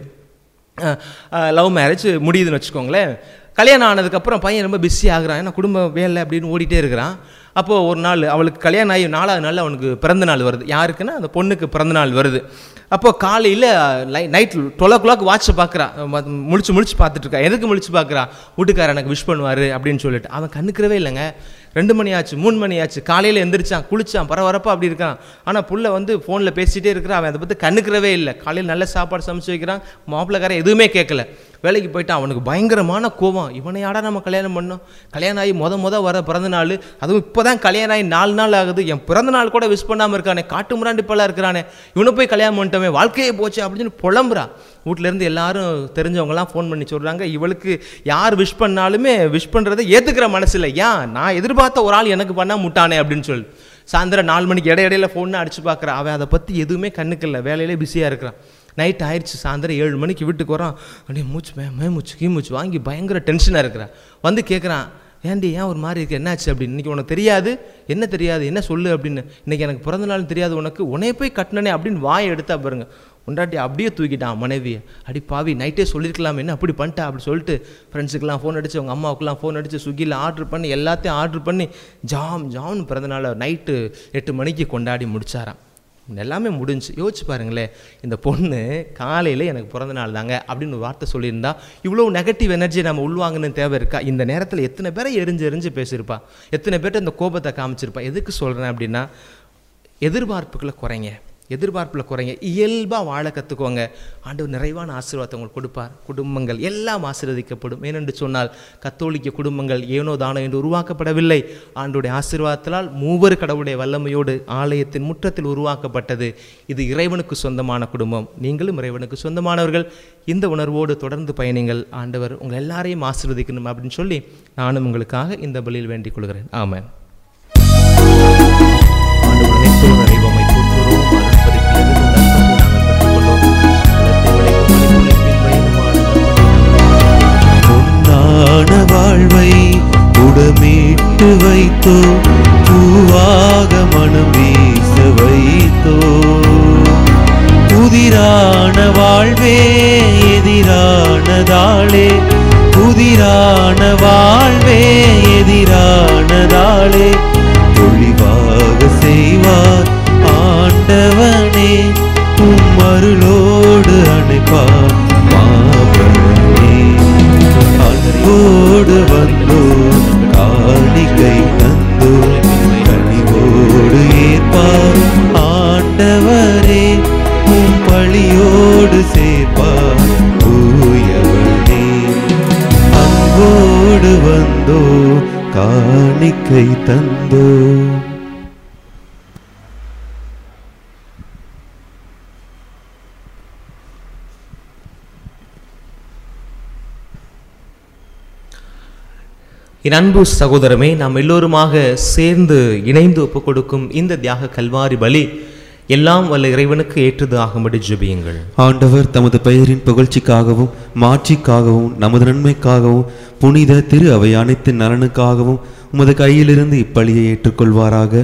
Speaker 1: லவ் மேரேஜ் முடியுதுன்னு வச்சுக்கோங்களேன் கல்யாணம் ஆனதுக்கப்புறம் பையன் ரொம்ப பிஸி ஆகுறான் ஏன்னா குடும்ப வேலை அப்படின்னு ஓடிட்டே இருக்கிறான் அப்போது ஒரு நாள் அவளுக்கு கல்யாணம் ஆகி நாலாவது நாள் அவனுக்கு பிறந்த நாள் வருது யாருக்குன்னா அந்த பொண்ணுக்கு பிறந்த நாள் வருது அப்போ காலையில் நைட் டுவெல் ஓ கிளாக் வாட்சை பார்க்குறான் முழிச்சு முழிச்சு பார்த்துட்டு இருக்கா எதுக்கு முழிச்சு பார்க்குறான் வீட்டுக்காரர் எனக்கு விஷ் பண்ணுவார் அப்படின்னு சொல்லிட்டு அவன் கண்ணுக்கிறவே இல்லைங்க ரெண்டு மணி ஆச்சு மூணு மணி ஆச்சு காலையில் எந்திரிச்சான் குளிச்சான் பரபரப்பாக அப்படி இருக்கான் ஆனால் புள்ள வந்து ஃபோனில் பேசிகிட்டே இருக்கிறான் அவன் அதை பற்றி கண்ணுக்கிறவே இல்லை காலையில் நல்ல சாப்பாடு சமைச்சு வைக்கிறான் மாப்பிள்ளைக்காரன் எதுவுமே கேட்கல வேலைக்கு போயிட்டான் அவனுக்கு பயங்கரமான கோவம் இவனையாடா நம்ம கல்யாணம் பண்ணோம் கல்யாணம் ஆகி முத முத வர பிறந்த நாள் அதுவும் இப்போ தான் கல்யாணம் ஆகி நாலு நாள் ஆகுது என் பிறந்த நாள் கூட விஷ் பண்ணாமல் இருக்கானே காட்டு முராண்டிப்பெல்லாம் இருக்கிறானே இவனை போய் கல்யாணம் பண்ணிட்டோமே வாழ்க்கையே போச்சு அப்படின்னு புலம்புறான் வீட்டிலேருந்து எல்லாரும் தெரிஞ்சவங்கலாம் ஃபோன் பண்ணி சொல்கிறாங்க இவளுக்கு யார் விஷ் பண்ணாலுமே விஷ் பண்ணுறதை ஏற்றுக்கிற மனசில் ஏன் நான் எதிர்பார்த்த ஒரு ஆள் எனக்கு பண்ணால் முட்டானே அப்படின்னு சொல்லி சாயந்தரம் நாலு மணிக்கு இடைய இடையில ஃபோன்னு அடிச்சு பார்க்குறான் அவன் அதை பற்றி எதுவுமே கண்ணுக்கு இல்லை வேலையிலே பிஸியாக இருக்கிறான் நைட் ஆயிடுச்சு சாயந்தரம் ஏழு மணிக்கு வீட்டுக்கு வரான் அப்படியே மூச்சு மே மே மூச்சு கீ மூச்சு வாங்கி பயங்கர டென்ஷனாக இருக்கிறான் வந்து கேட்குறான் ஏன்டி ஏன் ஒரு மாதிரி இருக்கு என்னாச்சு அப்படின்னு இன்றைக்கி உனக்கு தெரியாது என்ன தெரியாது என்ன சொல்லு அப்படின்னு இன்றைக்கி எனக்கு பிறந்த நாள் தெரியாது உனக்கு உன்னைய போய் கட்டினனே அப்படின்னு வாயை எடுத்தா பாருங்க உண்டாட்டி அப்படியே தூக்கிட்டான் மனைவியை அடி பாவி நைட்டே சொல்லியிருக்கலாம் என்ன அப்படி பண்ணிட்டா அப்படி சொல்லிட்டு ஃப்ரெண்ட்ஸுக்கெலாம் ஃபோன் அடிச்சு அவங்க அம்மாவுக்குலாம் ஃபோன் அடித்து ஸ்விக்கியில் ஆர்டர் பண்ணி எல்லாத்தையும் ஆர்டர் பண்ணி ஜாம் ஜாம்னு பிறந்தநாள் நைட்டு எட்டு மணிக்கு கொண்டாடி முடிச்சாராம் எல்லாமே முடிஞ்சு யோசிச்சு பாருங்களேன் இந்த பொண்ணு காலையில் எனக்கு பிறந்த நாள் தாங்க அப்படின்னு ஒரு வார்த்தை சொல்லியிருந்தா இவ்வளோ நெகட்டிவ் எனர்ஜி நம்ம உள்வாங்கன்னு தேவை இருக்கா இந்த நேரத்தில் எத்தனை பேரை எரிஞ்சு எரிஞ்சு பேசியிருப்பா எத்தனை பேர்ட்ட இந்த கோபத்தை காமிச்சிருப்பா எதுக்கு சொல்கிறேன் அப்படின்னா எதிர்பார்ப்புகளை குறைங்க எதிர்பார்ப்பில் குறைங்க இயல்பாக வாழ கற்றுக்கோங்க ஆண்டவர் நிறைவான ஆசீர்வாதத்தை உங்களுக்கு கொடுப்பார் குடும்பங்கள் எல்லாம் ஆசீர்வதிக்கப்படும் ஏனென்று சொன்னால் கத்தோலிக்க குடும்பங்கள் ஏனோ தானோ என்று உருவாக்கப்படவில்லை ஆண்டுடைய ஆசீர்வாதத்தினால் மூவர் கடவுளுடைய வல்லமையோடு ஆலயத்தின் முற்றத்தில் உருவாக்கப்பட்டது இது இறைவனுக்கு சொந்தமான குடும்பம் நீங்களும் இறைவனுக்கு சொந்தமானவர்கள் இந்த உணர்வோடு தொடர்ந்து பயணிங்கள் ஆண்டவர் உங்கள் எல்லாரையும் ஆசீர்வதிக்கணும் அப்படின்னு சொல்லி நானும் உங்களுக்காக இந்த பலியில் வேண்டிக் கொள்கிறேன் ஆமென் ஆண்டவர் நேசோடு அறிவோமை போற்றுகிறோம் அருட்பதிப்பிலிருந்து நற்பண்பை நாங்கள் பெற்றுக்கொண்டோம் உள்ளத்தை உழைக்கும் பணி உழைப்பின் பயனுமான நற்பண்பை
Speaker 2: பொன்னான வாழ்வை உடமீட்டு வைத்தோ பூவாக மனம் வீச வைத்தோ புதிரான வாழ்வே எதிரானதாளே புதிரான வாழ்வே கண்களாலே ஒளிவாக செய்வார் ஆண்டவனே உம் அருளோடு அணைப்பார் மாபரமே அன்போடு வந்தோ காணிக்கை தந்தோ கனிவோடு ஏற்பார் ஆண்டவரே உம் பழியோடு சேர்ப்பார் தூயவனே அன்போடு வந்தோ காணிக்கை தந்தோ
Speaker 1: என் அன்பு சகோதரமே நாம் எல்லோருமாக சேர்ந்து இணைந்து ஒப்புக் கொடுக்கும் இந்த தியாக கல்வாரி பலி எல்லாம் வல்ல இறைவனுக்கு ஏற்றது ஆகும்படி ஜெபியுங்கள்
Speaker 2: ஆண்டவர் தமது பெயரின் புகழ்ச்சிக்காகவும் மாட்சிக்காகவும் நமது நன்மைக்காகவும் புனித திரு அவை அனைத்து நலனுக்காகவும் உமது கையிலிருந்து இப்பலியை ஏற்றுக்கொள்வாராக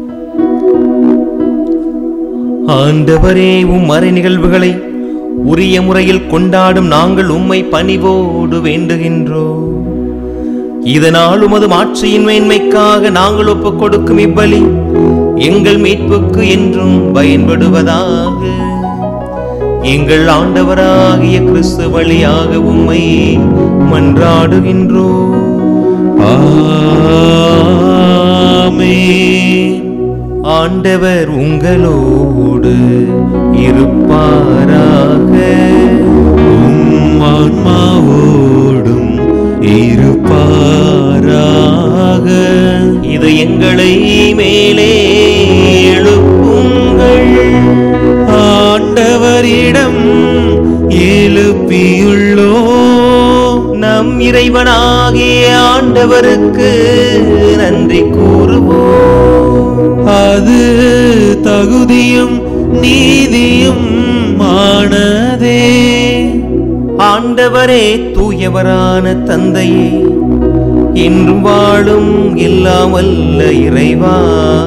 Speaker 1: ஆண்டவரே உம் மறை நிகழ்வுகளை உரிய முறையில் கொண்டாடும் நாங்கள் உம்மை பணிவோடு வேண்டுகின்றோம் இதனால் உமது மாட்சியின் மேன்மைக்காக நாங்கள் ஒப்புக் கொடுக்கும் இவ்வழி எங்கள் மீட்புக்கு என்றும் பயன்படுவதாக எங்கள் ஆண்டவராகிய கிறிஸ்து வழியாக உம்மை மன்றாடுகின்றோம்
Speaker 2: ஆமென்.
Speaker 1: ஆண்டவர் உங்களோடு இருப்பாராக
Speaker 2: உம் ஆன்மாவோடும் இருப்பாராக
Speaker 1: இது எங்களை மேலே எழுப்புங்கள்
Speaker 2: ஆண்டவரிடம் எழுப்பியுள்ளோ
Speaker 1: நம் இறைவனாகிய ஆண்டவருக்கு நன்றி கூறுவோம்
Speaker 2: அது தகுதியும் நீதியும் ஆனதே
Speaker 1: ஆண்டவரே தூயவரான தந்தையே இன்றும் வாழும் எல்லாம் வல்ல இறைவா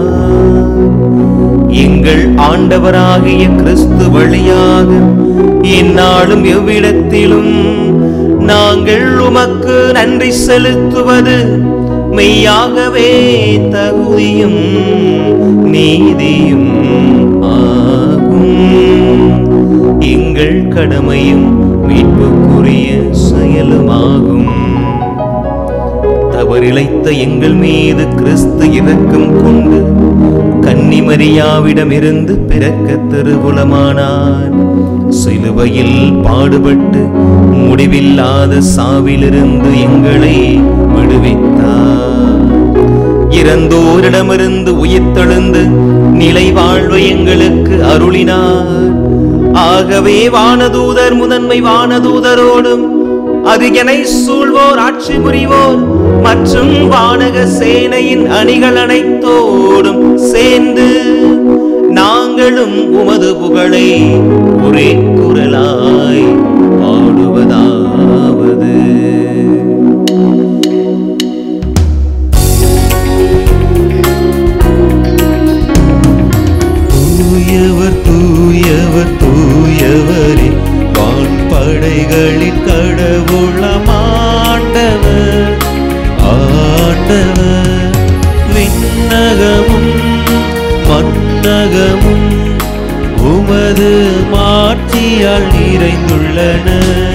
Speaker 1: எங்கள் ஆண்டவராகிய கிறிஸ்து வழியாக எந்நாளும் எவ்விடத்திலும் நாங்கள் உமக்கு நன்றி செலுத்துவது மெய்யாகவே தகுதியும் நீதியும் ஆகும் எங்கள் கடமையும் மீட்புக்குரிய செயலுமாகும் தவறிழைத்த எங்கள் மீது கிறிஸ்து இரக்கம் கொண்டு கன்னிமரியாவிடமிருந்து பிறக்க திருவுளமானார் சிலுவையில் பாடுபட்டு முடிவில்லாத சாவிலிருந்து எங்களை விடுவித்தார் இறந்தோரிடமிருந்து உயிர்த்தெழுந்து நிலை வாழ்வை எங்களுக்கு அருளினார் ஆகவே வானதூதர் முதன்மை வானதூதரோடும் அதிகனை சூழ்வோர் ஆட்சி புரிவோர் மற்றும் வானக சேனையின் அணிகள் அனைத்தோடும் சேர்ந்து நாங்களும் உமது புகழை ஒரே குரலாய் பாடுவதாவது
Speaker 2: தூயவர் தூயவர் தூயவரே வான்படைகளின் கடவுளம் ஆண்டவர் ஆண்டவர் விண்ணகமும் மன்னகமும் உமது மாட்சியால் நிறைந்துள்ளன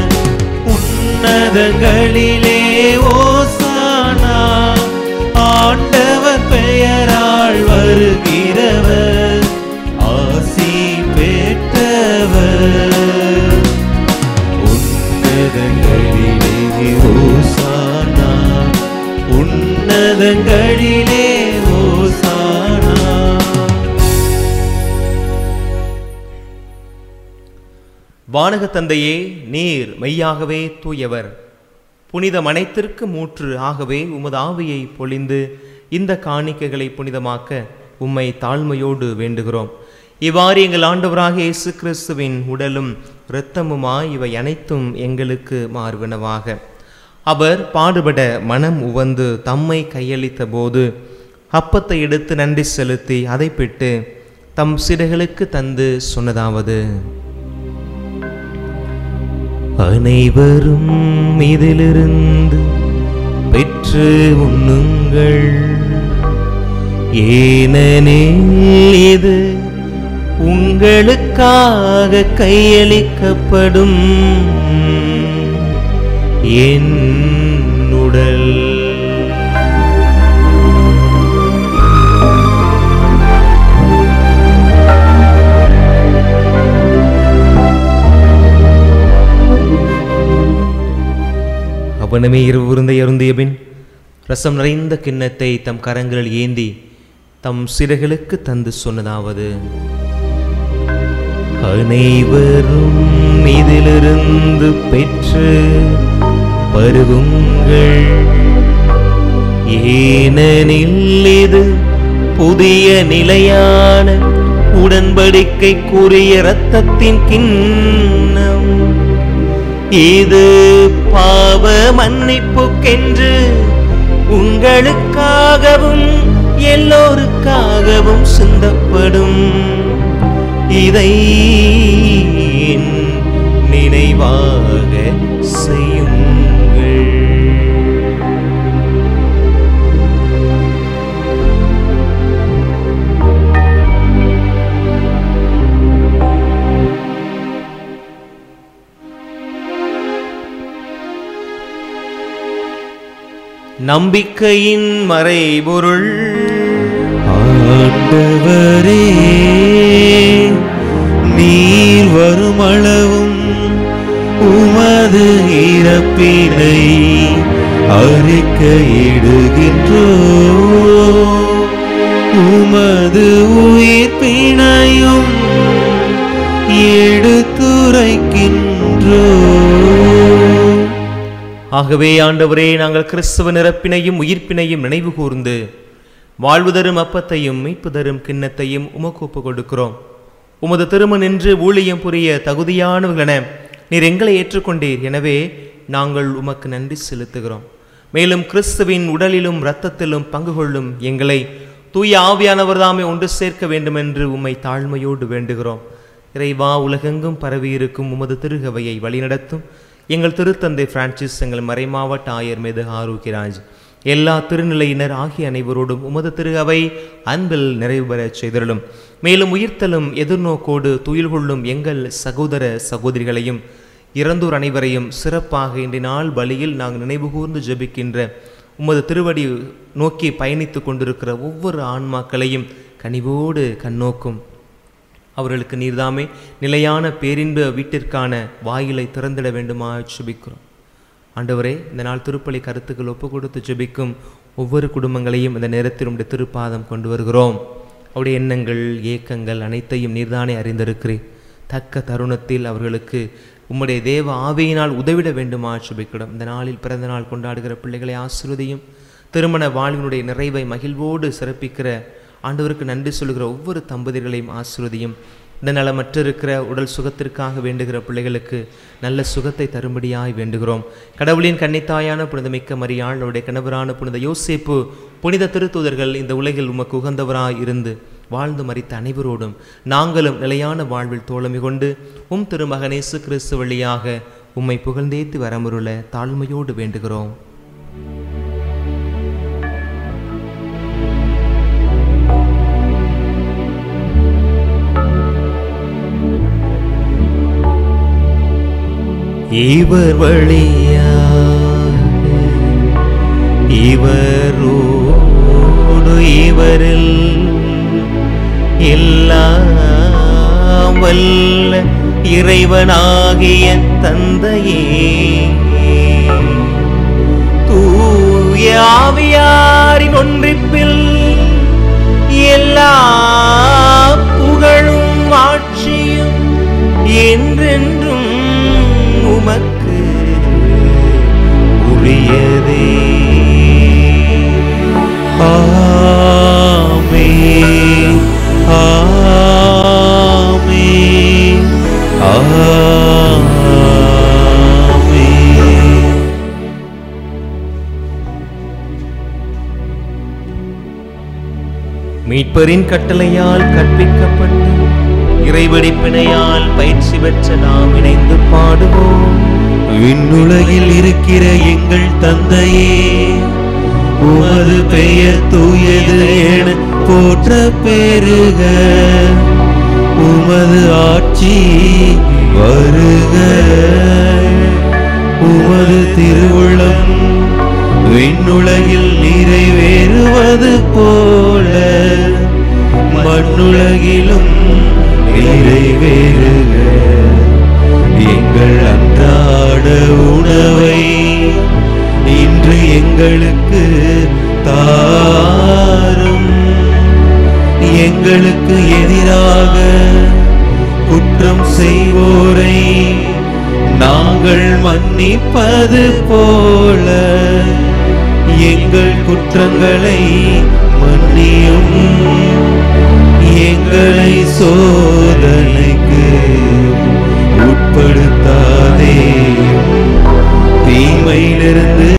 Speaker 2: உன்னதங்களிலே ஓசானா ஆண்டவர் பெயரால் வருகிறவர் ஆசி பெற்றவர் உன்னதங்களிலே ஓசானா உன்னதங்களிலே ஓசானா
Speaker 1: வானக தந்தையே நீர் மெய்யாகவே தூயவர் புனிதம் அனைத்திற்கு மூற்று ஆகவே உமது ஆவியை பொழிந்து இந்த காணிக்கைகளை புனிதமாக்க உம்மை தாழ்மையோடு வேண்டுகிறோம் இவ்வாறு எங்கள் ஆண்டவராக இயேசு கிறிஸ்துவின் உடலும் இரத்தமுமாய் இவை அனைத்தும் எங்களுக்கு மாறுவனவாக அவர் பாடுபட மனம் உவந்து தம்மை கையளித்த போது அப்பத்தை எடுத்து நன்றி செலுத்தி அதை பிட்டு தம் சிறைகளுக்கு தந்து சொன்னதாவது அனைவரும் இதிலிருந்து பெற்று உண்ணுங்கள் ஏனெனில் இது உங்களுக்காக கையளிக்கப்படும் என் உடல் அவனமே இரவு விருந்தை அருந்திய பின் ரசம் நிறைந்த கிண்ணத்தை தம் கரங்களில் ஏந்தி தம் சிறைகளுக்கு தந்து சொன்னதாவது அனைவரும் இதிலிருந்து பெற்று பருகுங்கள் ஏனெனில் இது புதிய நிலையான உடன்படிக்கைக்குரிய இரத்தத்தின் கிண்ணம் இது பாவ மன்னிப்புக்கென்று உங்களுக்காகவும் எல்லோருக்காகவும் சிந்தப்படும் இதை என் நினைவாக செய்யுங்கள் நம்பிக்கையின் மறைபொருள்
Speaker 2: ஆண்டவரே நீர் வருமளவும் உமது இறப்பினை அறிக்கையிடுகின்றோ உமது உயிர்ப்பினையும் எடுத்துரைக்கின்றோ
Speaker 1: ஆகவே ஆண்டவரே நாங்கள் கிறிஸ்துவ நிரப்பினையும் உயிர்ப்பினையும் நினைவு கூர்ந்து வாழ்வு தரும் அப்பத்தையும் மீட்பு தரும் கிண்ணத்தையும் உமக்கு ஒப்புக் கொடுக்கிறோம் உமது திரும நின்று ஊழியம் புரிய தகுதியானவர்களென நீர் எங்களை ஏற்றுக்கொண்டீர் எனவே நாங்கள் உமக்கு நன்றி செலுத்துகிறோம் மேலும் கிறிஸ்துவின் உடலிலும் இரத்தத்திலும் பங்கு கொள்ளும் எங்களை தூய ஆவியானவர் தாமே ஒன்று சேர்க்க வேண்டுமென்று உம்மை தாழ்மையோடு வேண்டுகிறோம் இறைவா உலகெங்கும் பரவியிருக்கும் உமது திருகவையை வழிநடத்தும் எங்கள் திருத்தந்தை பிரான்சிஸ் எங்கள் மறைமாவட்ட ஆயர் மீது ஆரோக்கியராஜ் எல்லா திருநிலையினர் ஆகிய அனைவரோடும் உமது திருகவை அன்பில் நிறைவு பெறச் செய்திருளும் மேலும் உயிர்த்தலும் எதிர்நோக்கோடு துயில் கொள்ளும் எங்கள் சகோதர சகோதரிகளையும் இறந்தோர் அனைவரையும் சிறப்பாக இன்றைய நாள் பலியில் நாங்கள் நினைவு கூர்ந்து ஜெபிக்கின்ற உமது திருவடி நோக்கி பயணித்து கொண்டிருக்கிற ஒவ்வொரு ஆன்மாக்களையும் கனிவோடு கண்ணோக்கும் அவர்களுக்கு நீர்தாமே நிலையான பேரின்ப வீட்டிற்கான வாயிலை திறந்திட வேண்டுமா ஜெபிக்கிறோம் ஆண்டவரே இந்த நாள் திருப்பலி கருத்துக்கள் ஒப்பு கொடுத்து ஜெபிக்கும் ஒவ்வொரு குடும்பங்களையும் இந்த நேரத்தில் உடைய திருப்பாதம் கொண்டு வருகிறோம் அவருடைய எண்ணங்கள் ஏக்கங்கள் அனைத்தையும் நீர்தானே அறிந்திருக்கிறேன் தக்க தருணத்தில் அவர்களுக்கு உம்முடைய தேவ ஆவியினால் உதவிட வேண்டுமா ஜெபிக்கிறோம் இந்த நாளில் பிறந்த நாள் கொண்டாடுகிற பிள்ளைகளை ஆசிர்வதியும் திருமண வாழ்வினுடைய நிறைவை மகிழ்வோடு சிறப்பிக்கிற ஆண்டவருக்கு நன்றி சொல்லுகிற ஒவ்வொரு தம்பதிகளையும் ஆசிர்வதியும் இந்த நலமற்ற இருக்கிற உடல் சுகத்திற்காக வேண்டுகிற பிள்ளைகளுக்கு நல்ல சுகத்தை தரும்படியாய் வேண்டுகிறோம் கடவுளின் கன்னித்தாயான புனிதமிக்க மரியாள் அவருடைய கணவரான புனித யோசேப்பு புனித திருத்தூதர்கள் இந்த உலகில் உமக்கு உகந்தவராய் இருந்து வாழ்ந்து மறித்த அனைவரோடும் நாங்களும் நிலையான வாழ்வில் தோழமை கொண்டு உம் திருமகனேசு கிறிஸ்து வழியாக உம்மை புகழ்ந்தேத்து வரமுருள தாழ்மையோடு வேண்டுகிறோம் இவர் வழியாக இவரோடு இவரில் எல்லாம் வல்ல இறைவனாகிய தந்தையே தூய ஆவியாரின் ஒன்றிப்பில் எல்லா புகழும் ஆட்சியும் என்றென்றும் உமக்கு உரியதே
Speaker 2: ஆமென் ஆமென் ஆமென்
Speaker 1: மீட்பரின் கட்டளையால் கற்பிக்கப்பட்டு இறைவடிப்பினையால் பயிற்சி பெற்ற நாம் இணைந்து பாடுவோம்
Speaker 2: விண்ணுலகில் இருக்கிற எங்கள் தந்தையே உமது பெயர் தூயது என போற்ற பெருக உமது ஆட்சி வருக உமது திருவுளம் விண்ணுலகில் நிறைவேறுவது போல மண்ணுலகிலும் நிறைவேறுக எங்கள் அன்றாட உணவை இன்று எங்களுக்கு தாரும் எங்களுக்கு எதிராக குற்றம் செய்வோரை நாங்கள் மன்னிப்பது போல எங்கள் குற்றங்களை மன்னியும் எங்களை சோதனைக்கு உட்படுத்தாதே தீமையிலிருந்து